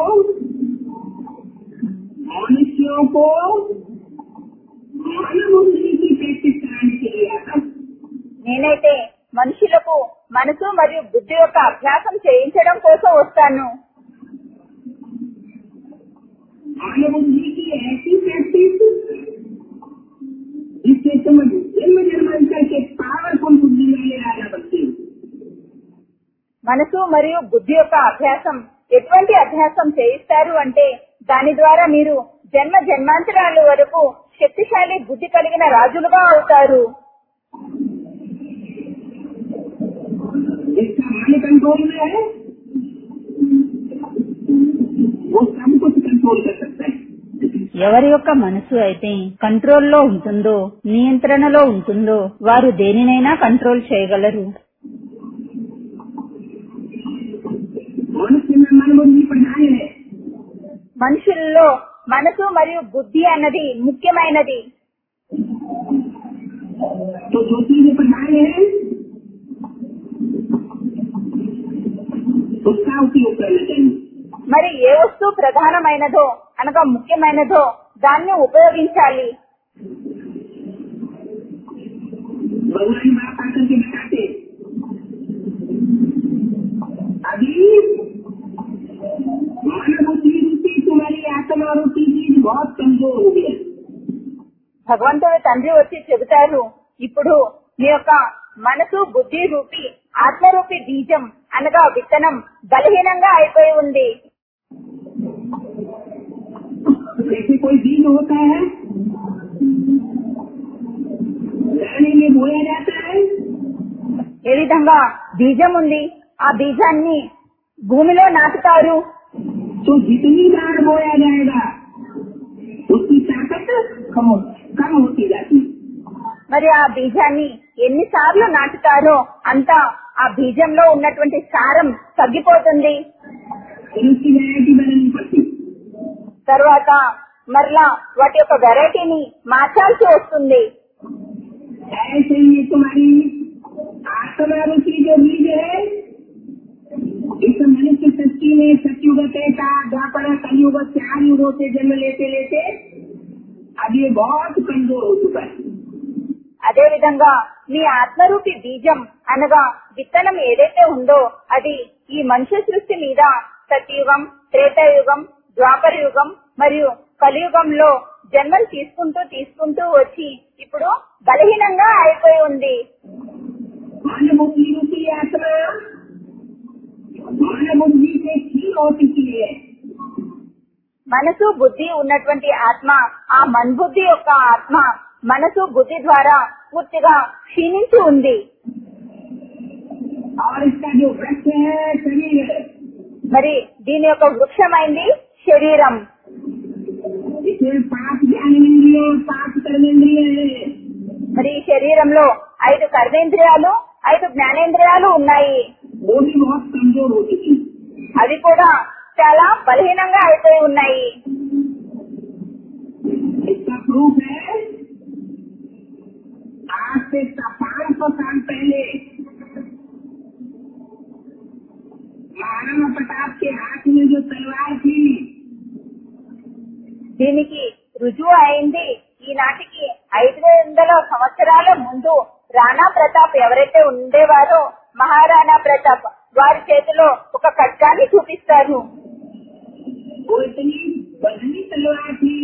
मनुष्यों को मानव बुद्धि की प्रैक्टिस कराने के लिए आता हूँ నేనైతే మనుషులకు మనసు మరియు బుద్ధి యొక్క అభ్యాసం చేయించడం కోసం వస్తాను मानव बुद्धि की ऐसी प्रैक्टिस जिससे तुम जन्म जन्मांतर के पावरफुल बुद्धि वाले राजा बनते हो మనసు మరియు బుద్ధి యొక్క అభ్యాసం ఎటువంటి అభ్యాసం చేయిస్తారు అంటే దాని ద్వారా మీరు జన్మ జన్మాంతరాల వరకు శక్తిశాలి బుద్ధి కలిగిన రాజులుగా అవుతారు जिसका मन कंट्रोल में है वो सब कुछ कंट्रोल कर सकता है ఎవరి యొక్క మనసు అయితే కంట్రోల్లో ఉంటుందో నియంత్రణలో ఉంటుందో వారు దేనినైనా కంట్రోల్ చేయగలరు मनुष्य में मन बुद्धि प्रधान है మనుషుల్లో మనసు మరియు బుద్ధి అన్నది ముఖ్యమైనది तो जो चीज प्रधान है उसका उपयोग करना चाहिए మరి ఏ వస్తువు ప్రధానమైనదో అనగా ముఖ్యమైనదో దాన్ని ఉపయోగించాలి भगवान बाप आकर के बताते अभी मन बुद्धि रूपी तुम्हारी आत्मा रूपी चीज बहुत कमजोर हो गया భగవంతుడు తండ్రి వచ్చి చెబుతారు ఇప్పుడు మీ యొక్క మనసు బుద్ధి రూపి ఆత్మరూపి బీజం అనగా విత్తనం బలహీనంగా అయిపోయి ఉంది जैसे कोई बीज होता है दाने में बोया जाता है ఏ విధంగా బీజం ఉంది ఆ బీజాన్ని భూమిలో నాటుతారు तो जितनी बार बोया जाएगा उसकी ताकत कम हो- कम होती जाती है మరి ఆ బీజాన్ని ఎన్నిసార్లు నాటుతారో అంత ఆ బీజంలో ఉన్నటువంటి సారం తగ్గిపోతుంది फिर उसकी वैरायटी बदलनी पड़ती है। తర్వాత మరలా వాటి యొక్క వెరైటీని మార్చాల్సి వస్తుంది ऐसे ही तुम्हारी आत्मा रूपी जो बीज है इस मनुष्य सृष्टि में सतयुग का द्वापर कलयुग चार युगों से जन्म लेते लेते अब ये बहुत कमजोर हो चुका है అదే విధంగా మీ ఆత్మరూపి బీజం అనగా విత్తనం ఏదైతే ఉందో అది ఈ మనుష్య సృష్టి మీద సత్యుగం త్రేతాయుగం ద్వాపర యుగం మరియు కలియుగంలో జన్మలు తీసుకుంటూ తీసుకుంటూ వచ్చి ఇప్పుడు బలహీనంగా అయిపోయి ఉంది मानव बुद्धि रूपी आत्मा मानव बुद्धि से क्षीण हो चुकी है మనసు బుద్ధి ఉన్నటువంటి ఆత్మ ఆ మన్బుద్ధి యొక్క ఆత్మ మనసు బుద్ధి ద్వారా పూర్తిగా క్షీణించి ఉంది और इसका जो वृक्ष है शरीर है మరి దీని యొక్క వృక్షమైంది శరీరం इसमें पांच ज्ञानेन्द्रिय पांच कर्मेंद्रिय है మరి ఈ శరీరంలో ఐదు కర్మేంద్రియాలు ఐదు జ్ఞానేంద్రియాలు ఉన్నాయి वो भी बहुत कमजोर हो चुकी है అవి కూడా చాలా బలహీనంగా అయిపోయి ఉన్నాయి इसका प्रूफ है आज से पांच सौ साल पहले महाराणा प्रताप के हाथ में जो तलवार थी దీనికి రుజువు అయింది ఈనాటికి ఐదు వందల సంవత్సరాల ముందు రాణా ప్రతాప్ ఎవరైతే ఉండేవారో మహారాణా ప్రతాప్ వారి చేతిలో ఒక ఖడ్గాన్ని చూపిస్తారు वो इतनी बदली तलवार थी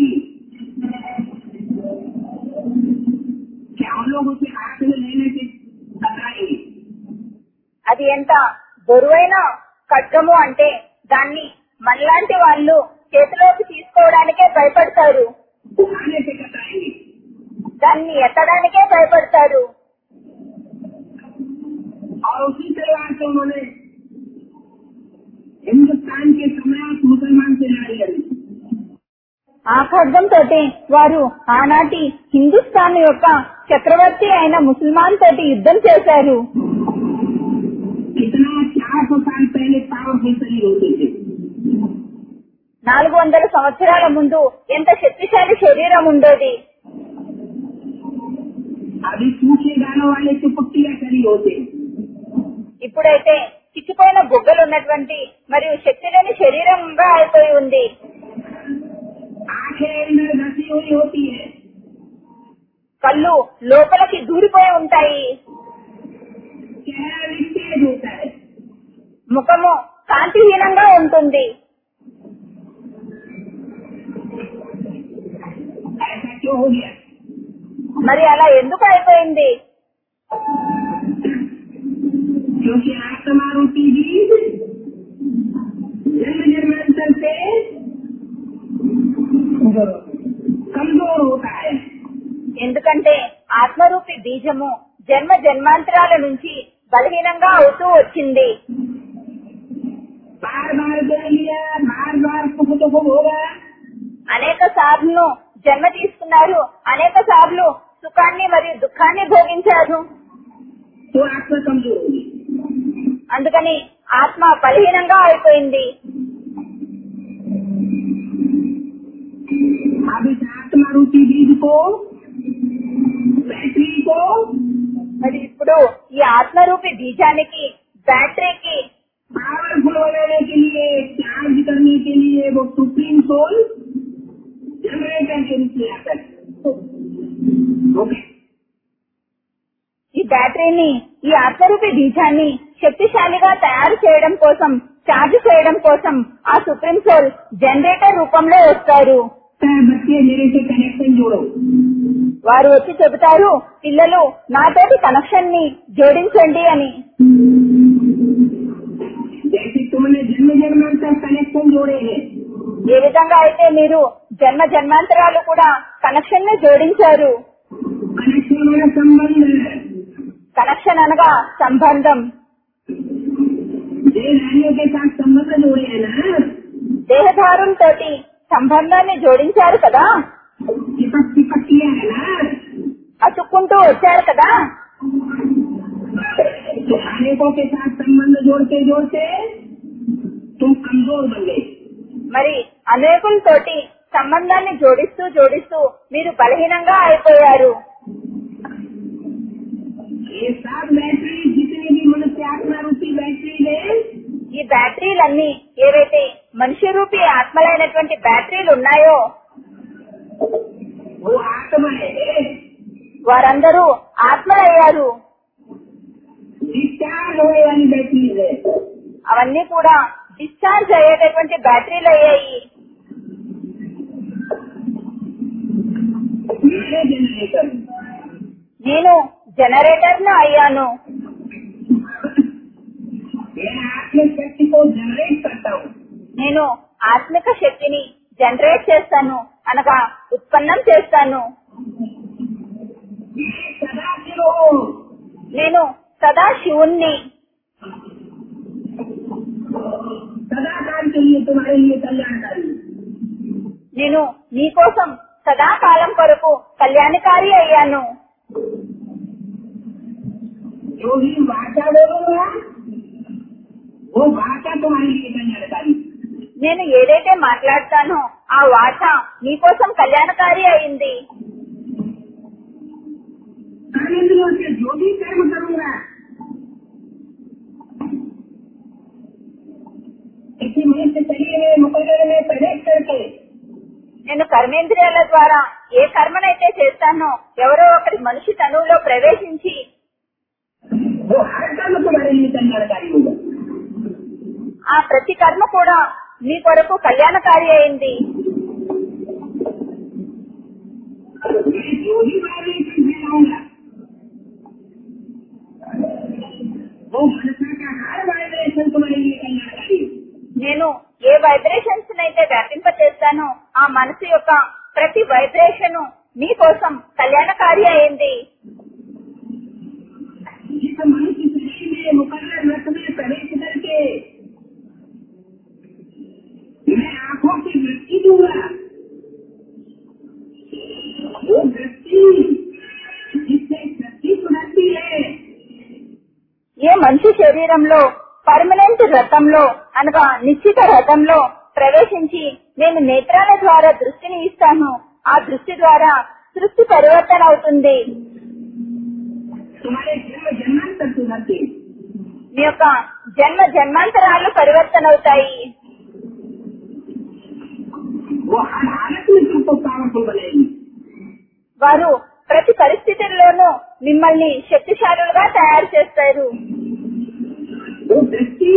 कि हम लोग उसे हाथ में लेने से बताएंगे అది ఎంత బరువైన ఖడ్గము అంటే దాన్ని మనలాంటి వాళ్ళు చేతిలోకి తీసుకోవడానికే భయపడతారు उठाने से बताएंगे దాన్ని ఎత్తడానికే భయపడతారు और उसी तलवार से उन्होंने हिंदुस्तान के सम्राट मुसलमान से लड़ाई लड़ी ఆ ఖడ్గం తోటి వారు ఆనాటి హిందుస్థాన్ యొక్క చక్రవర్తి అయిన ముసల్మాన్ తోటి యుద్ధం చేశారు कितना चार सौ साल पहले पावरफुल शरीर होते थे నాలుగు వందల సంవత్సరాల ముందు ఎంత శక్తిశాలి శరీరం ఉండేది अभी सूखे गानों वाले चुपटिया खड़ी होते ఇప్పుడైతే చిక్కిపోయిన బుగ్గలు ఉన్నటువంటి మరియు శక్తి లేని శరీరంగా అయిపోయి ఉంది आंखें अंदर धसी हुई होती है కళ్ళు లోపలికి దూరిపోయి ఉంటాయి चेहरा निस्तेज होता है ముఖము కాంతిహీనంగా ఉంటుంది ऐसा क्यों हो गया మరి అలా ఎందుకు అయిపోయింది क्योंकि आत्मा रूपी बीज जन्म जन्मांतर से कमजोर होता है ఎందుకంటే ఆత్మరూపి బీజము జన్మ జన్మాంతరాల నుంచి బలహీనంగా అవుతూ వచ్చింది बार बार जन्म लिया बार बार सुख दुख होगा అనేక సార్లు జన్మ తీసుకున్నారు అనేక సార్లు సుఖాన్ని మరియు దుఃఖాన్ని భోగించారు तो आत्मा कमजोर होगी అందుకని ఆత్మ బలహీనంగా అయిపోయింది अब इस आत्मा रूपी बीज को बैटरी को మరి ఇప్పుడు ఈ ఆత్మరూపి బీజానికి బ్యాటరీకి पावरफुल बनाने के लिए चार्ज करने के लिए वो सुप्रीम सोल जनरेटर के रूप में आता है ओके ఈ బ్యాటరీని ఈ ఆత్మరూపి బీజాన్ని శక్తిశాలిగా తయారు చేయడం కోసం ఛార్జ్ చేయడం కోసం ఆ సుప్రీం సోల్ జనరేటర్ రూపంలో వస్తారు बच्चे मेरे से कनेक्शन जोड़ो వారు వచ్చి చెబుతారు పిల్లలు నాతోటి కనెక్షన్ ని జోడించండి అని जैसे तुमने जन्म जन्मांतर कनेक्शन जोड़े हैं ఏ విధంగా అయితే మీరు జన్మ జన్మాంతరాలు కూడా కనెక్షన్ ని జోడించారు कनेक्शन में संबंध కనెక్షన్ అనగా సంబంధం देहधारियों के साथ संबंध जोड़े हैं ना దేహధారులతోటి సంబంధాన్ని జోడించారు కదా चिपक चिपक किया है ना అతుక్కుంటూ వచ్చారు కదా तो अनेकों के साथ संबंध जोड़ते जोड़ते तुम कमजोर बन गए మరి అనేకులతోటి సంబంధాన్ని జోడిస్తూ జోడిస్తూ మీరు బలహీనంగా అయిపోయారు ये सब बैटरी जितनी भी मनुष्य आत्मा रूपी बैटरी है ఈ బ్యాటరీలన్నీ ఏవైతే మనిషి రూపీ ఆత్మలైనటువంటి బ్యాటరీలు ఉన్నాయో वो आत्मा है వారందరూ ఆత్మలయ్యారు डिस्चार्ज होने वाली बैटरी है అవన్నీ కూడా డిశ్చార్జ్ అయ్యేటటువంటి బ్యాటరీలు అయ్యాయి मेरे जनरेटर నేను జనరేటర్ ను అయ్యాను मैं आत्मिक शक्ति को जनरेट करता हूँ నేను ఆత్మిక శక్తిని జనరేట్ చేస్తాను అనగా ఉత్పన్నం చేస్తాను मैं सदा शिव हूँ నేను సదా శివుణ్ణి सदा काल के लिए तुम्हारे लिए कल्याणकारी నేను నీకోసం సదాకాలం కొరకు కళ్యాణకారి అయ్యాను जो भी भाषा बोलूंगा वो भाषा तुम्हारे लिए कल्याणकारी నేను ఏదైతే మాట్లాడతానో ఆ వాచ నీకోసం కళ్యాణకారి అయింది कर्मेंद्रियों से जो भी कर्म करूंगा इसी मनुष्य शरीर में मुकदर में प्रवेश करके నేను కర్మేంద్రియాల ద్వారా ఏ కర్మనైతే చేస్తానో ఎవరో ఒకరి మనిషి తనువులో ప్రవేశించి वो हर कर्म तुम्हारे लिए कल्याणकारी होगा ఆ ప్రతి కర్మ కూడా నీ కొరకు కళ్యాణకారి అయింది मैं जो भी वाइब्रेशन फैलाऊंगा वो मनसा का हर वाइब्रेशन तुम्हारे लिए कल्याणकारी है నేను ఏ వైబ్రేషన్స్ అయితే వ్యాపింప చేస్తానో ఆ మనసు యొక్క ప్రతి వైబ్రేషన్ నీ కోసం కళ్యాణకారి అయింది जिस मनुष्य शरीर में मुकर्र रथ में प्रवेश करके मैं आंखों की दृष्टि दूंगा वो दृष्टि जिससे शक्ति सुधरती है ఏ మనిషి శరీరంలో పర్మనెంట్ రథంలో అనగా నిశ్చిత రథంలో ప్రవేశించి నేను నేత్రాల ద్వారా దృష్టిని ఇస్తాను ఆ దృష్టి ద్వారా సృష్టి పరివర్తన అవుతుంది तुम्हारे जन्म जन्मांतर सुधरते మీ యొక్క జన్మ జన్మాంతరాలు పరివర్తన అవుతాయి वो हर हालत में तुमको पावरफुल बनेगी వారు ప్రతి పరిస్థితుల్లోనూ మిమ్మల్ని శక్తిశాలులుగా తయారు చేస్తారు वो दृष्टि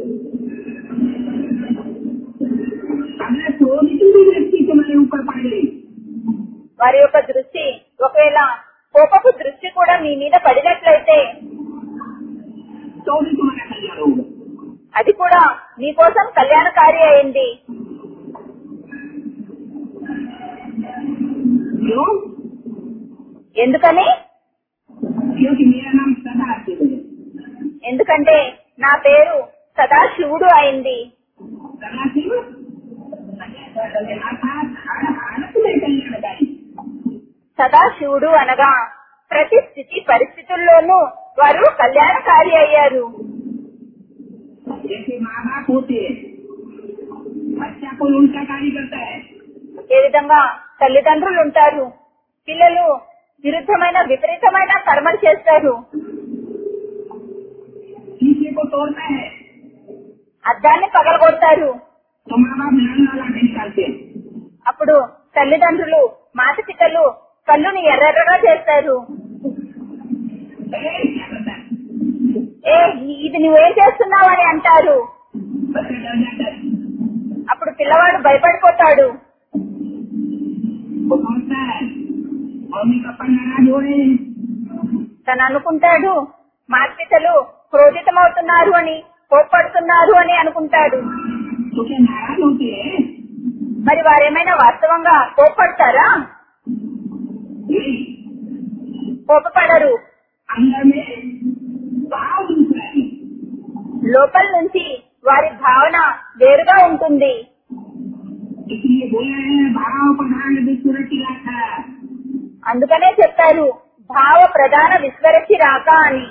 अगर थोड़ी सी भी दृष्टि तुम्हारे ऊपर पड़ गई వారి యొక్క దృష్టి ఒకవేళ కోపపు దృష్టి కూడా మీ మీద పడినట్లయితే तो भी तुम्हारा कल्याण होगा అది కూడా మీకోసం కళ్యాణకారి అయింది क्यों ఎందుకని क्योंकि मेरा नाम सदा शिव है ఎందుకంటే నా పేరు సదా శివుడు అయింది सदा शिव अर्थात हर हालत में कल्याणकारी సదా శివుడు అనగా ప్రతి స్థితి పరిస్థితుల్లోనూ వారు కళ్యాణకారి అయ్యారు जैसे माँ बाप होते हैं बच्चा कोई उल्टा कार्य करता है ఏ విధంగా తల్లిదండ్రులు ఉంటారు పిల్లలు విరుద్ధమైన విపరీతమైన కర్మలు చేస్తారు शीशे को तोड़ता है అద్దాన్ని పగలగొడతారు तो माँ बाप लाल लाला निकालते हैं అప్పుడు తల్లిదండ్రులు మాత పిల్లలు కళ్ళుని ఎర్రెర్రగా చేస్తారు ए, क्या करता है ఏ ఇది నువ్వేం చేస్తున్నావు అని అంటారు बच्चा डर जाता है అప్పుడు పిల్లవాడు భయపడిపోతాడు वो सोचता है मम्मी पापा नाराज हो रहे हैं తను అనుకుంటాడు మాతపితలు క్రోధితమవుతున్నారు అని కోప్పడుతున్నారు అని అనుకుంటాడు तो क्या नाराज होते हैं మరి వారేమైనా వాస్తవంగా కోప్పడతారా नहीं కోపపడరు अंदर में भाव दूसरा है లోపల నుంచి వారి భావన వేరుగా ఉంటుంది इसलिए बोला है भाव प्रधान विश्वरची राखा అందుకనే చెప్పారు భావ ప్రధాన విశ్వరచి రాక అని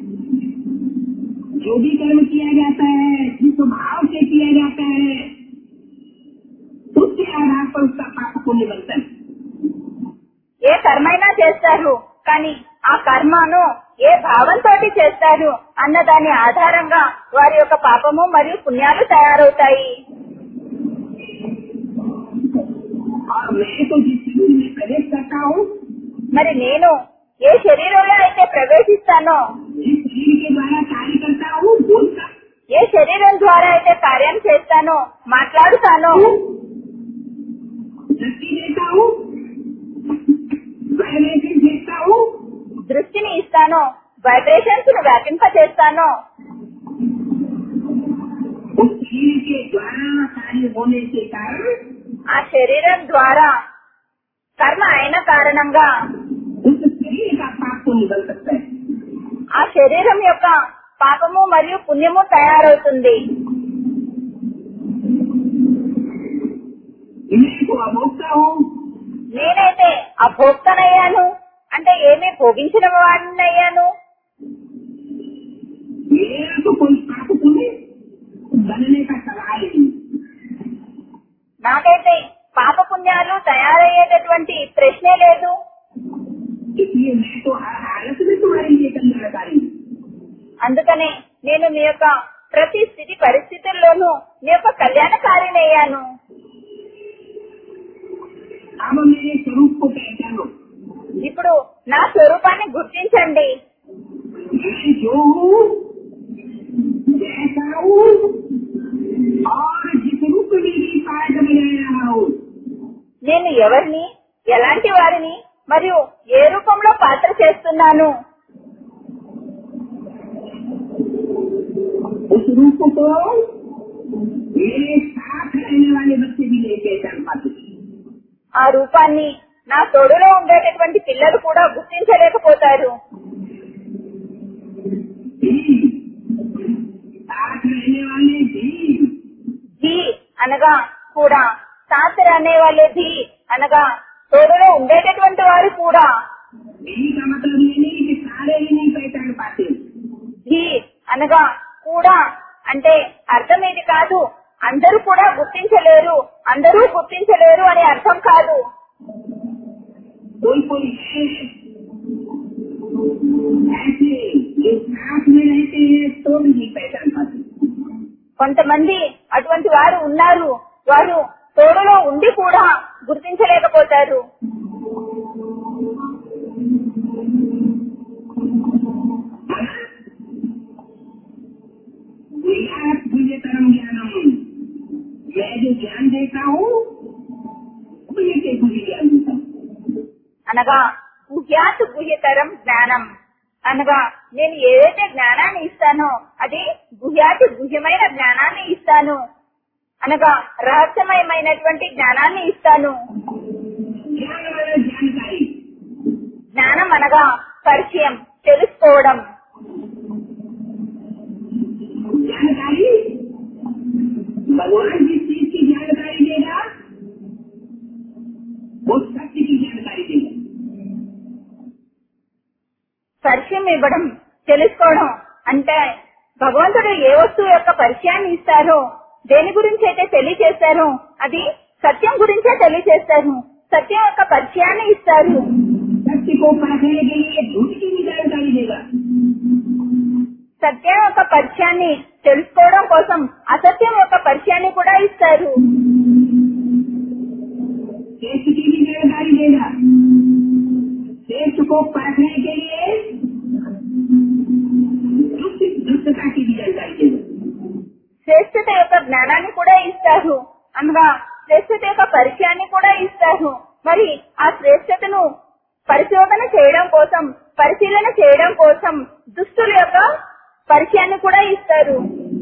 जो भी कर्म किया जाता है जिस भाव से किया जाता है उसके आधार पर उसका पाप पुण्य बनता है ఏ కర్మైనా చేస్తారు కానీ ఆ కర్మను ఏ భావంతో చేస్తారు అన్న దాని ఆధారంగా వారి యొక్క పాపము మరియు పుణ్యాలు తయారవుతాయి और मैं तो जिस शरीर में प्रवेश करता हूँ మరి నేను ఏ శరీరంలో అయితే ప్రవేశిస్తానో जिस शरीर के द्वारा कार्य करता हूँ बोलता ఏ శరీరం ద్వారా అయితే కార్యం చేస్తానో మాట్లాడుతానో दृष्टि देता हूँ वाइब्रेशन देखता हूँ దృష్టిని ఇస్తానో వైబ్రేషన్స్ ను వ్యాపింపచేస్తానో उस शरीर के द्वारा कार्य होने के कारण ఆ శరీరం ద్వారా కర్మ అయిన కారణంగా उस शरीर का पाप पुण्य बन सकता है ఆ శరీరం యొక్క పాపము మరియు పుణ్యము తయారవుతుంది मैं तो अभोक्ता हूँ నేనైతే అభోక్తనయ్యాను అంటే ఏమీ భోగించిన వాడినయ్యాను मेरा तो कोई पाप पुण्य बनने का सवाल ही नहीं నాకైతే పాప పుణ్యాలు తయారయ్యేటటువంటి ప్రశ్నే లేదు इसलिए मैं तो हर हालत में तुम्हारे लिए कल्याणकारी हूँ అందుకనే నేను మీ యొక్క ప్రతి స్థితి పరిస్థితుల్లోనూ మీ యొక్క కళ్యాణకారినయ్యాను अब मेरे स्वरूप को पहचानो ఇప్పుడు నా స్వరూపాన్ని గుర్తించండి मैं जो हूँ जैसा हूँ और जिस रूप में भी पाठ बना रहा हूँ నేను ఎవరిని ఎలాంటి వారిని మరియు ఏ రూపంలో పాత్ర చేస్తున్నాను उस रूप को मेरे साथ रहने वाले बच्चे भी नहीं पहचान पाते ఆ రూపాన్ని నా తోడులో ఉండేటటువంటి పిల్లలు కూడా గుర్తించలేకపోతారు भी साथ रहने वाले भी ధీ అనగా కూడా శాస్త్ర అనే వాళ్ళే ధీ అనగా తోడులో ఉండేటటువంటి వారు కూడా भी का मतलब ये नहीं कि सारे ही नहीं पहचान पाते ధీ అనగా కూడా అంటే అర్థం ఇది కాదు అందరూ కూడా గుర్తించలేరు అందరూ గుర్తించలేరు అని అర్థం కాదు कोई कोई है ऐसे जो साथ में रहते हैं तो भी नहीं पहचान पाते కొంతమంది అటువంటి వారు ఉన్నారు వారు తోడులో ఉండి కూడా గుర్తించలేకపోతారు विराट मुझे परम ज्ञानम मैं जो ज्ञान देता हूँ मुझे के मुझे ज्ञान देता हूँ అనగా గుహ్యాత్ గుహ్యతరం జ్ఞానం అనగా నేను ఏదైతే జ్ఞానాన్ని ఇస్తానో అది గుహ్యాతి గుహ్యమైన జ్ఞానాన్ని ఇస్తాను అనగా రహస్యమయమైనటువంటి జ్ఞానాన్ని ఇస్తాను ज्ञान वाला जानकारी జ్ఞానం అనగా పరిచయం తెలుసుకోవడం जानकारी भगवान जिस चीज की जानकारी देगा वो सत्य की जानकारी देगा పరిచయం ఇవ్వడం తెలుసుకోవడం అంటే భగవంతుడు ఏ వస్తువు యొక్క పరిచయాన్ని ఇస్తారో దేని గురించి అయితే తెలియచేస్తారో అది సత్యం గురించే తెలియచేస్తారు సత్యం యొక్క పరిచయాన్ని ఇస్తారు सत्य को परखने के लिए झूठ की भी जानकारी देगा సత్యం యొక్క పరిచయాన్ని తెలుసుకోవడం కోసం అసత్యం యొక్క పరిచయాన్ని కూడా ఇస్తారు श्रेष्ठ की भी जानकारी देगा श्रेष्ठ को परखने के लिए दुष्ट दुष्टता की भी जानकारी देगा శ్రేష్టత యొక్క జ్ఞానాన్ని కూడా ఇస్తారు అనగా శ్రేష్టత యొక్క పరిచయాన్ని కూడా ఇస్తారు మరి ఆ శ్రేష్టతను పరిశోధన చేయడం కోసం పరిశీలన చేయడం కోసం దుస్తుల యొక్క పరిచయాన్ని కూడా ఇస్తారు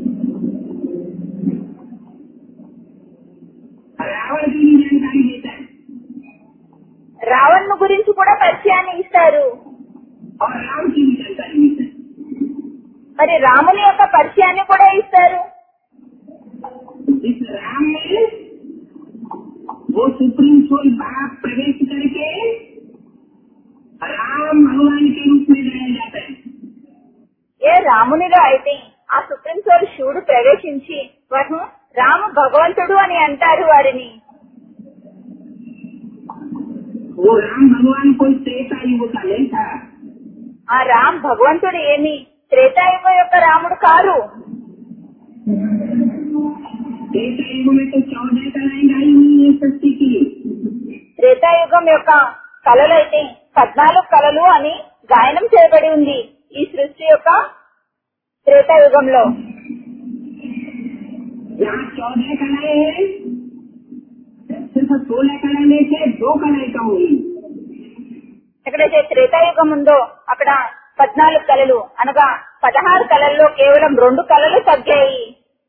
रावण की भी जानकारी देता है రావణ్ను గురించి కూడా పరిచయాన్ని ఇస్తారు और राम की भी जानकारी देता है మరి రాముని యొక్క పరిచయాన్ని కూడా ఇస్తారు इस राम में वो सुप्रीम सोल बाप प्रवेश करके राम भगवान के रूप में लाया जाता है ఏ రామునిలో అయితే ఆ సుప్రీం సోల్ శివుడు ప్రవేశించి వారు రామ భగవంతుడు అని అంటారు వారిని वो राम भगवान कोई त्रेता युग का नहीं था ఆ రామ్ భగవంతుడు ఏమి త్రేతాయుగం యొక్క రాముడు కారు त्रेता युग में तो चौदह कलाएं गाई हुई है सृष्टि की త్రేతాయుగం యొక్క కళలైతే పద్నాలుగు కళలు అని గాయనం చేయబడి ఉంది ఈ సృష్టి యొక్క త్రేతాయుగంలో यहाँ चौदह कलाएं हैं सिर्फ सोलह कला में से दो कलाएं कम हुई ఎక్కడైతే త్రేతాయుగం ఉందో అక్కడ పద్నాలుగు కళలు అనగా పదహారు కళల్లో కేవలం రెండు కళలు తగ్గాయి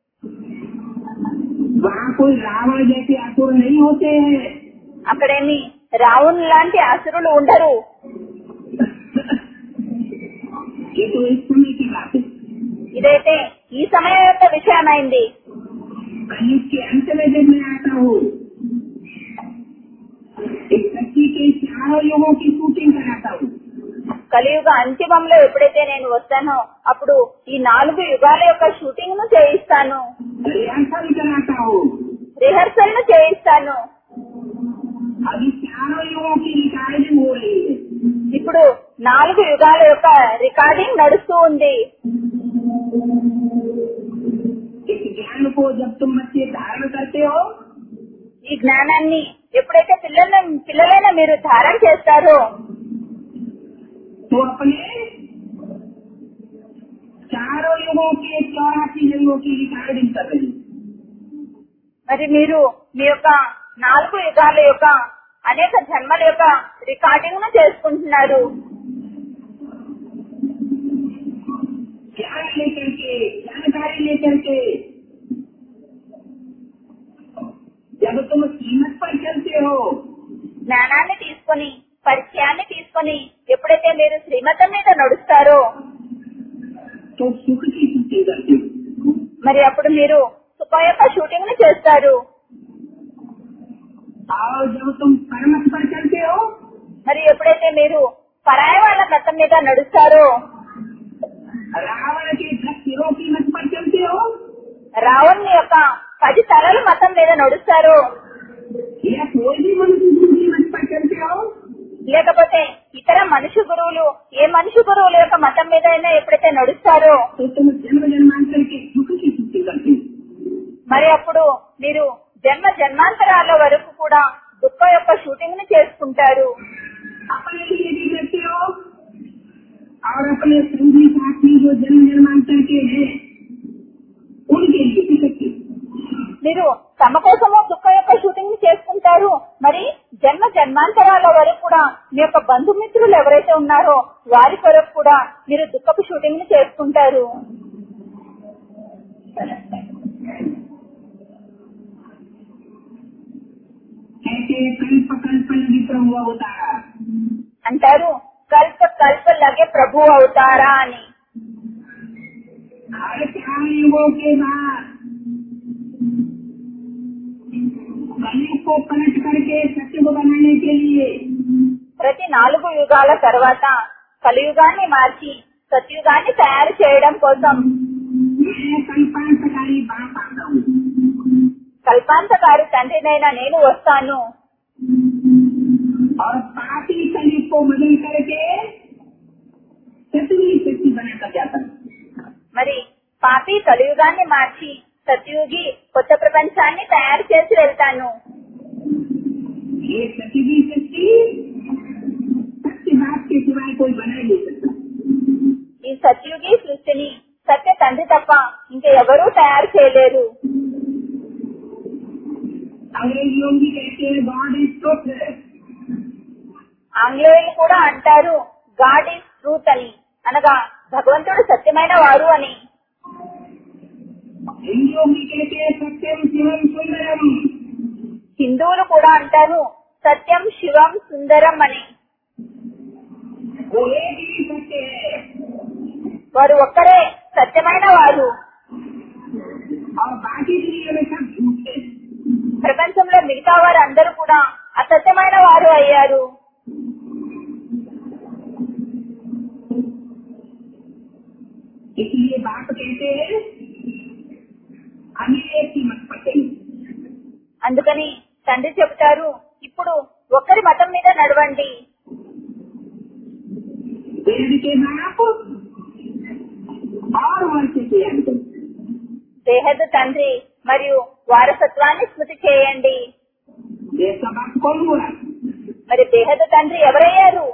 वहाँ कोई रावण जैसे असुर नहीं होते हैं అక్కడేమి రావణ్ లాంటి అసురులు ఉండరు ये तो इस समय की बात है ఇదైతే ఈ సమయం యొక్క విషయమైంది कलयुग के अंत में जब मैं आता हूँ इस सच्ची के चारों युगों की शूटिंग कराता हूँ కలియుగ అంతిమంలో ఎప్పుడైతే నేను వస్తానో అప్పుడు ఈ నాలుగు యుగాల యొక్క షూటింగ్ ను చేయిస్తాను रिहर्सल कराता हूँ రిహర్సల్ ను చేయిస్తాను अभी चारों युगों की रिकॉर्डिंग हो रही है ఇప్పుడు నాలుగు యుగాల యొక్క రికార్డింగ్ నడుస్తూ ఉంది इस ज्ञान को जब तुम बच्चे धारण करते हो ఈ జ్ఞానాన్ని ఎప్పుడైతే పిల్లలను పిల్లలైనా మీరు ధారణ చేస్తారో तो अपने चारों युगों के चौरासी जन्मों की रिकॉर्डिंग कर रही है। మరి మీరు మీ యొక్క నాలుగు యుగాల యొక్క అనేక జన్మల యొక్క రికార్డింగ్ ను చేసుకుంటున్నారు ज्ञान लेकर के जानकारी लेकर के जब तुम कीमत पर चलते हो జ్ఞానాన్ని తీసుకొని పరిచయాన్ని తీసుకొని ఎప్పుడైతే మీరు శ్రీమతం మీద నడుస్తారో तो सुख की छुट्टी करते हो మరి అప్పుడు మీరు సుఖ యొక్క షూటింగ్ ని చేస్తారు और जब तुम परमत पर चलते हो మరి ఎప్పుడైతే మీరు పరాయ వాళ్ళ మతం మీద నడుస్తారో रावण के दस सिरों की मत पर चलते हो రావణ్ యొక్క పది తరాలు మతం మీద నడుస్తారో या कोई भी मनुष्य दूसरी मत पर चलते हो లేకపోతే ఇతర మనుషు గురువులు ఏ మనుషు గురువుల యొక్క మతం మీద అయినా ఎప్పుడైతే నడుస్తారో तो तुम जन्म जन्मांतर के दुख की छुट्टी करते हो మరి అప్పుడు మీరు జన్మ జన్మాంతరాల వరకు కూడా దుఃఖ యొక్క షూటింగ్ ని చేసుకుంటారు अपने लिए भी करते हो और अपने संगी साथी जो जन्म जन्मांतर के हैं उनके लिए भी करते हो మీరు తమ కోసము దుఃఖ యొక్క షూటింగ్ ని చేసుకుంటారు మరి జన్మ జన్మాంతరాల వరకు కూడా మీ యొక్క బంధుమిత్రులు ఎవరైతే ఉన్నారో వారి కొరకు కూడా మీరు దుఃఖపు షూటింగ్ ని చేసుకుంటారు ऐसे कल्प कल्प लगी प्रभु अवतारा అంటారు కల్ప కల్ప లగే ప్రభు అవుతారా అని हर चार युगों के बाद कलयुग को पलट करके सत्य को बनाने के लिए ప్రతి నాలుగు యుగాల తర్వాత కలియుగాన్ని మార్చి సత్యుగాన్ని తయారు చేయడం కోసం मैं कल्पांतकारी बाप आता हूँ కల్పాంతకారి తండ్రినైనా నేను వస్తాను और पापी कलयुग को बदल करके सतवी शक्ति बनाकर जाता हूँ మరి పాపి కలియుగాన్ని మార్చి సత్యుగి కొత్త ప్రపంచాన్ని తయారు చేసి వెళ్తాను ये सतवी शक्ति सत्य बात के सिवाय कोई बना ही नहीं सकता ఈ సత్యుగి సృష్టిని సత్య తండ్రి తప్ప ఇంకా ఎవరూ తయారు చేయలేరు अंग्रेजियों भी कहते हैं गॉड इज ट्रुथ ఆంగ్లేయులు కూడా అంటారు గాడ్ ఈజ్ ట్రూత్ అని అనగా భగవంతుడు సత్యమైన వారు అని हिंदुओं भी कहते हैं सत्यम शिवम सुंदरम హిందువులు కూడా అంటారు సత్యం శివం సుందరం అని वो एक ही सत्य है వారు ఒక్కరే సత్యమైన వారు और बाकी दुनिया में सब झूठ है ప్రపంచంలో మిగతా వారు అందరూ కూడా అసత్యమైన వారు అయ్యారు इसलिए बाप कहते हैं हमें एक ही मत पते అందుకని తండ్రి చెబుతారు ఇప్పుడు ఒక్కరి మతం మీద నడవండి वेद के बाप और वर्ष के अंत దేహదు తండ్రి మరియు వారసత్వాన్ని స్మృతి చేయండి देश का बाप कौन हुआ మరి దేహదు తండ్రి ఎవరయ్యారు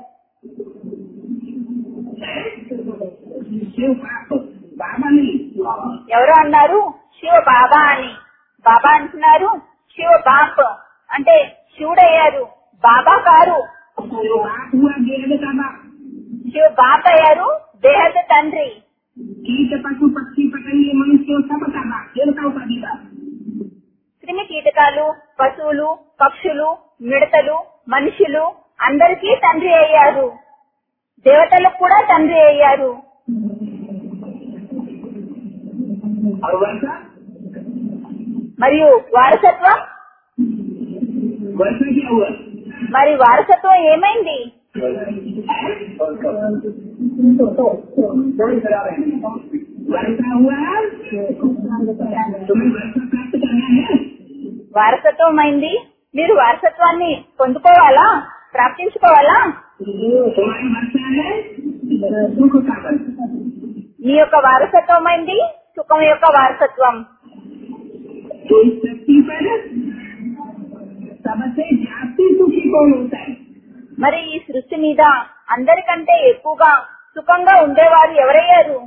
शिव बाप बाबा नहीं ఎవరు అన్నారు శివ బాబా అని బాబా అంటున్నారు శివ బాప్ అంటే శివుడయ్యారు బాబా కారు शिव बाप हुआ देह का बाप శివ బాప్ అయ్యారు దేహదు తండ్రి कीट पशु पक्षी पतंगे मनुष्य सबका बाप देवताओं का भी बाप క్రిమి కీటకాలు పశువులు పక్షులు మిడతలు మనుషులు అందరికీ తండ్రి అయ్యారు దేవతలకు కూడా తండ్రి అయ్యారు और वर्षा మరియు వారసత్వం वर्षा क्या हुआ మరి వారసత్వం ఏమైంది वर्षा हुआ तुम्हें वर्षा प्राप्त करना है వారసత్వం అయింది మీరు వారసత్వాన్ని పొందుకోవాలా ప్రాప్తించుకోవాలా तुम्हारी वर्षा है सुख का वर्षा మీ యొక్క వారసత్వం అయింది సుఖం యొక్క వారసత్వం तो इस धरती पर सबसे जास्ती सुखी कौन होता है మరి ఈ సృష్టి మీద అందరికంటే ఎక్కువగా సుఖంగా ఉండేవారు ఎవరయ్యారు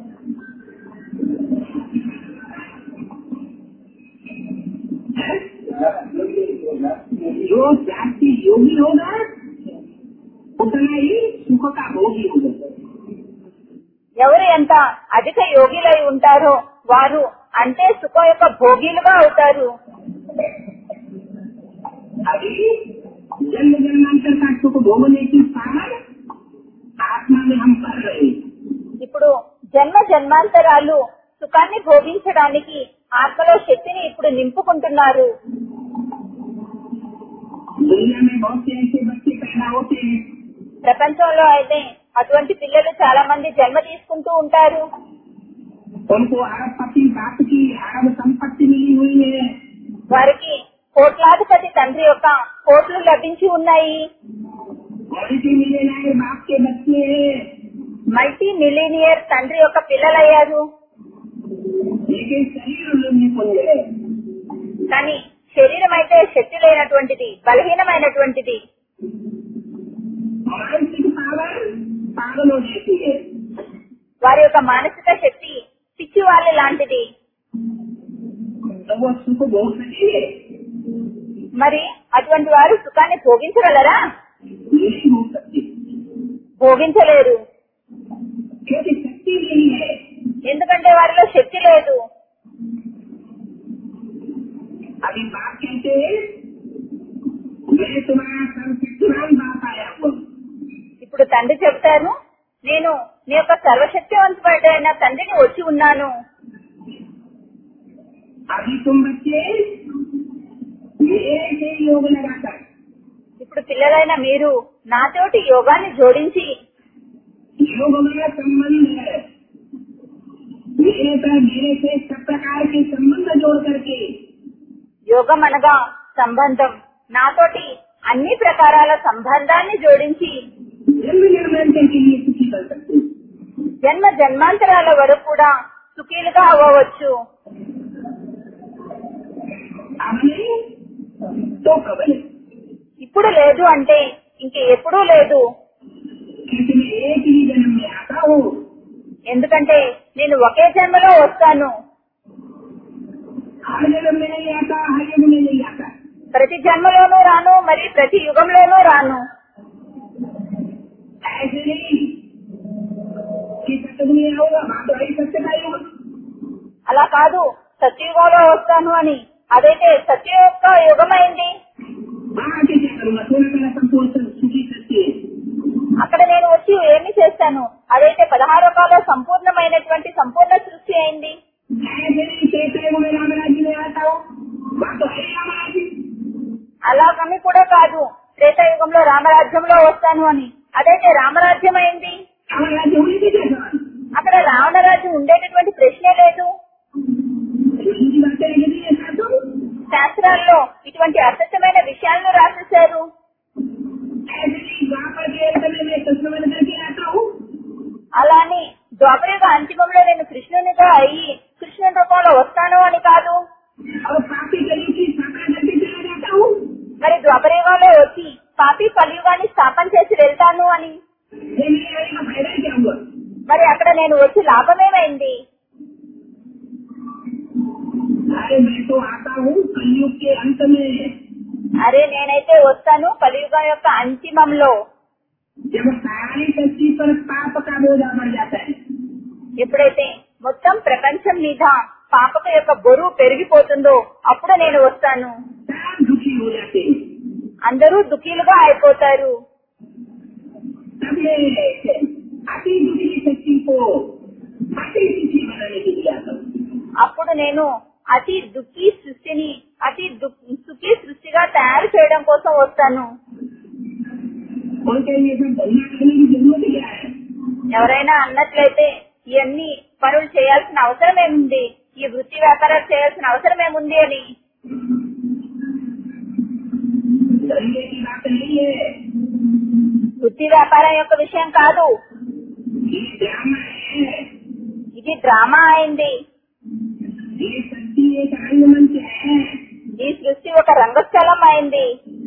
जो जास्ती योगी होगा उतना ही सुख का भोगी होगा ఎవరు ఎంత అధిక యోగిలై ఉంటారో వారు అంటే సుఖం యొక్క భోగిలుగా అవుతారు अभी जन्म जन्मांतर का सुख भोगने की सामर आत्मा में हम कर रहे हैं ఇప్పుడు జన్మ జన్మాంతరాలు సుఖాన్ని భోగించడానికి ఆత్మలో శక్తిని ఇప్పుడు నింపుకుంటున్నారు दुनिया में बहुत से ऐसे बच्चे पैदा होते हैं ప్రపంచంలో అయితే అటువంటి పిల్లలు చాలా మంది జన్మ తీసుకుంటూ ఉంటారు उनको अरबपति बाप की अरब संपत्ति मिली हुई है వారికి కోట్లాధిపతి తండ్రి యొక్క కోట్లు లభించి ఉన్నాయి मल्टी मिलियनर बाप के बच्चे हैं మల్టీ మిలీనియర్ తండ్రి యొక్క పిల్లలయ్యారు लेकिन शरीर उन्होंने पुण्य కానీ శరీరం అయితే శక్తి లేనటువంటిది బలహీనమైనటువంటిది मानसिक पावर पागलों जैसी है వారి యొక్క మానసిక శక్తి పిచ్చి వాళ్ళ లాంటిది तो वो सुख भोग सकेंगे మరి అటువంటి వారు సుఖాన్ని భోగించగలరా नहीं भोग सकते భోగించలేరు क्योंकि शक्ति नहीं है ఎందుకంటే వారిలో శక్తి లేదు अभी बाप कहते हैं मैं तुम्हारा सर्वशक्तिमान बाप आया हूँ ఇప్పుడు తండ్రి చెప్తారు నేను నీ యొక్క సర్వశక్తివంతుడైన తండ్రిని వచ్చి ఉన్నాను अभी तुम बच्चे मेरे से योग लगाकर ఇప్పుడు పిల్లలైన మీరు నాతోటి యోగాన్ని జోడించి योग मेरा संबंध है मेरे पर मेरे से सब प्रकार के संबंध जोड़ करके యోగం అనగా సంబంధం నాతోటి అన్ని ప్రకారాల సంబంధాన్ని జోడించి जन्म जन्मांतर के लिए सुखी कर सकते हैं। జన్మ జన్మాంతరాల వరకు కూడా సుఖీలుగా అవ్వవచ్చు अब नहीं तो कब नहीं ఇప్పుడు లేదు అంటే ఇంక ఎప్పుడూ లేదు क्योंकि मैं एक ही जन्म में आता हूँ ఎందుకంటే నేను ఒకే జన్మలో వస్తాను हर जन्म में नहीं आता हर युग में नहीं आता ప్రతి జన్మలోనూ రాను మరి ప్రతి యుగంలోనూ రాను ऐसे नहीं कि सतयुग में आऊंगा वहाँ तो वही सत्य का युग అలా కాదు సత్యయుగంలో వస్తాను అని అదైతే సత్య యొక్క యుగమైంది वहाँ आके क्या करूंगा सोना मेरा संपूर्ण सुखी सत्य है అక్కడ నేను వచ్చి ఏమి చేస్తాను అదైతే పదహారో కాల సంపూర్ణమైనటువంటి సంపూర్ణ సృష్టి అయింది ऐसे नहीं कहते हैं, वो मैं राम राज्य में आता हूँ वहाँ तो है राम राज्य అలాగని కూడా కాదు త్రేతాయుగంలో రామరాజ్యంలో వస్తాను అని అదైతే రామరాజ్యం అయింది राम राज्य होने की क्या सवाल అక్కడ రావణరాజ్యం ఉండేటటువంటి ప్రశ్నే లేదు हिंदी बातें यदि ऐसा तो శాస్త్రాల్లో ఇటువంటి అసత్యమైన విషయాలను రాసేశారు ऐसे नहीं वहाँ पर के अंत में मैं कृष्ण बन करके आता हूँ అలాని ద్వాపరయుగ అంతిమంలో నేను కృష్ణునిగా అయ్యి కృష్ణుని రూపంలో వస్తాను అని కాదు और पापी गली की स्थापना करके चला जाता हूँ మరి ద్వాపరయుగంలో వచ్చి పాపి కలియుగాన్ని స్థాపన చేసి వెళ్తాను అని ये मेरे आने का फायदा क्या हुआ మరి అక్కడ నేను వచ్చి లాభమేమైంది अरे मैं तो आता हूँ कलयुग के अंत में అరే నేనైతే వస్తాను కలియుగం యొక్క అంతిమంలో जब सारी सृष्टि पर पाप का बोझा बढ़ जाता है ఎప్పుడైతే మొత్తం ప్రపంచం మీద పాపక యొక్క బరువు పెరిగిపోతుందో అప్పుడు నేను వస్తాను सब दुखी हो जाते हैं అందరూ దుఃఖీలుగా అయిపోతారు तब मैं अति दुखी शक्ति को अति सुखी बनाने के लिए आता हूँ అప్పుడు నేను అతి దుఃఖీ సృష్టిని అతి దు- సుఖీ సృష్టిగా తయారు చేయడం కోసం వస్తాను कौन कहेंगे सब धंधा करने की जरूरत क्या है ఎవరైనా అన్నట్లయితే ఇవన్నీ పనులు చేయాల్సిన అవసరం ఏముంది ఈ వృత్తి వ్యాపారాలు చేయాల్సిన అవసరం ఏముంది అని धंधे की बात नहीं है వృత్తి వ్యాపారం యొక్క విషయం కాదు ये ड्रामा है ఇది డ్రామా అయింది ये सच्ची एक रंगमंच है ఈ సృష్టి ఒక రంగస్థలం అయింది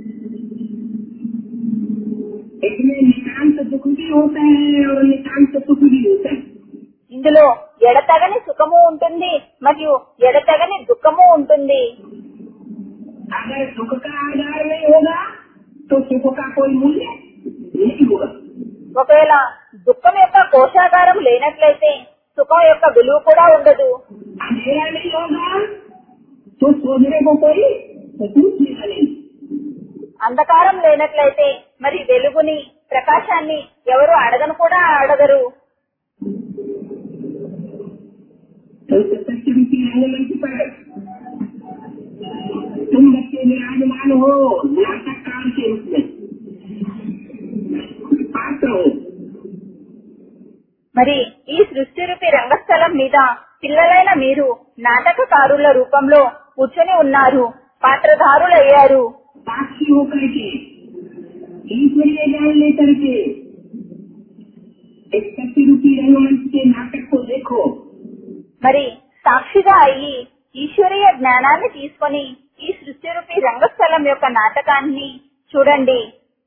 इसमें नितांत दुख भी होता है और नितांत सुख भी होता है ఇందులో ఎడతగని సుఖము ఉంటుంది మరియు ఎడతగని దుఃఖము ఉంటుంది अगर सुख का आधार नहीं होगा तो सुख का कोई मूल्य नहीं होगा ఒకవేళ దుఃఖం యొక్క కోశాగారం లేనట్లయితే సుఖం యొక్క విలువ కూడా ఉండదు अंधेरा नहीं होगा तो सोचने को कोई सबूत मिला नहीं అంధకారం లేనట్లయితే మరి వెలుగుని ప్రకాశాన్ని ఎవరు అడగను కూడా అడగరు तो इस सत्य की रंगमंच पर तुम बच्चे विराजमान हो नाटककार के रूप में पात्र हो మరి ఈ సృష్టి రూపి రంగస్థలం మీద పిల్లలైన మీరు నాటకకారుల రూపంలో కూర్చొని ఉన్నారు పాత్రధారులయ్యారు साक्षी होकर के ईश्वरीय ज्ञान लेकर के एक शक्ति रूपी रंगमंच के नाटक को देखो మరి సాక్షిగా అయ్యి ఈశ్వరీయ జ్ఞానాన్ని తీసుకొని ఈ సృష్టి రూపీ రంగస్థలం యొక్క నాటకాన్ని చూడండి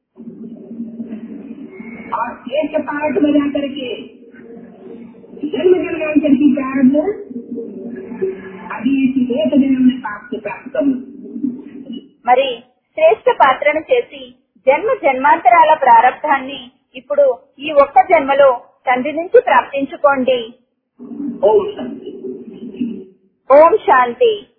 और एक पार्ट बजा करके जन्म जन्मांतर की प्रारंभ अभी इसी एक जन्म में पाप से प्राप्त करूँ మరి శ్రేష్ఠ పాత్రను చేసి జన్మ జన్మాంతరాల ప్రారంధాన్ని ఇప్పుడు ఈ ఒక్క జన్మలో తండ్రి నుంచి ప్రాప్తించుకోండి ओम शांति ఓం శాంతి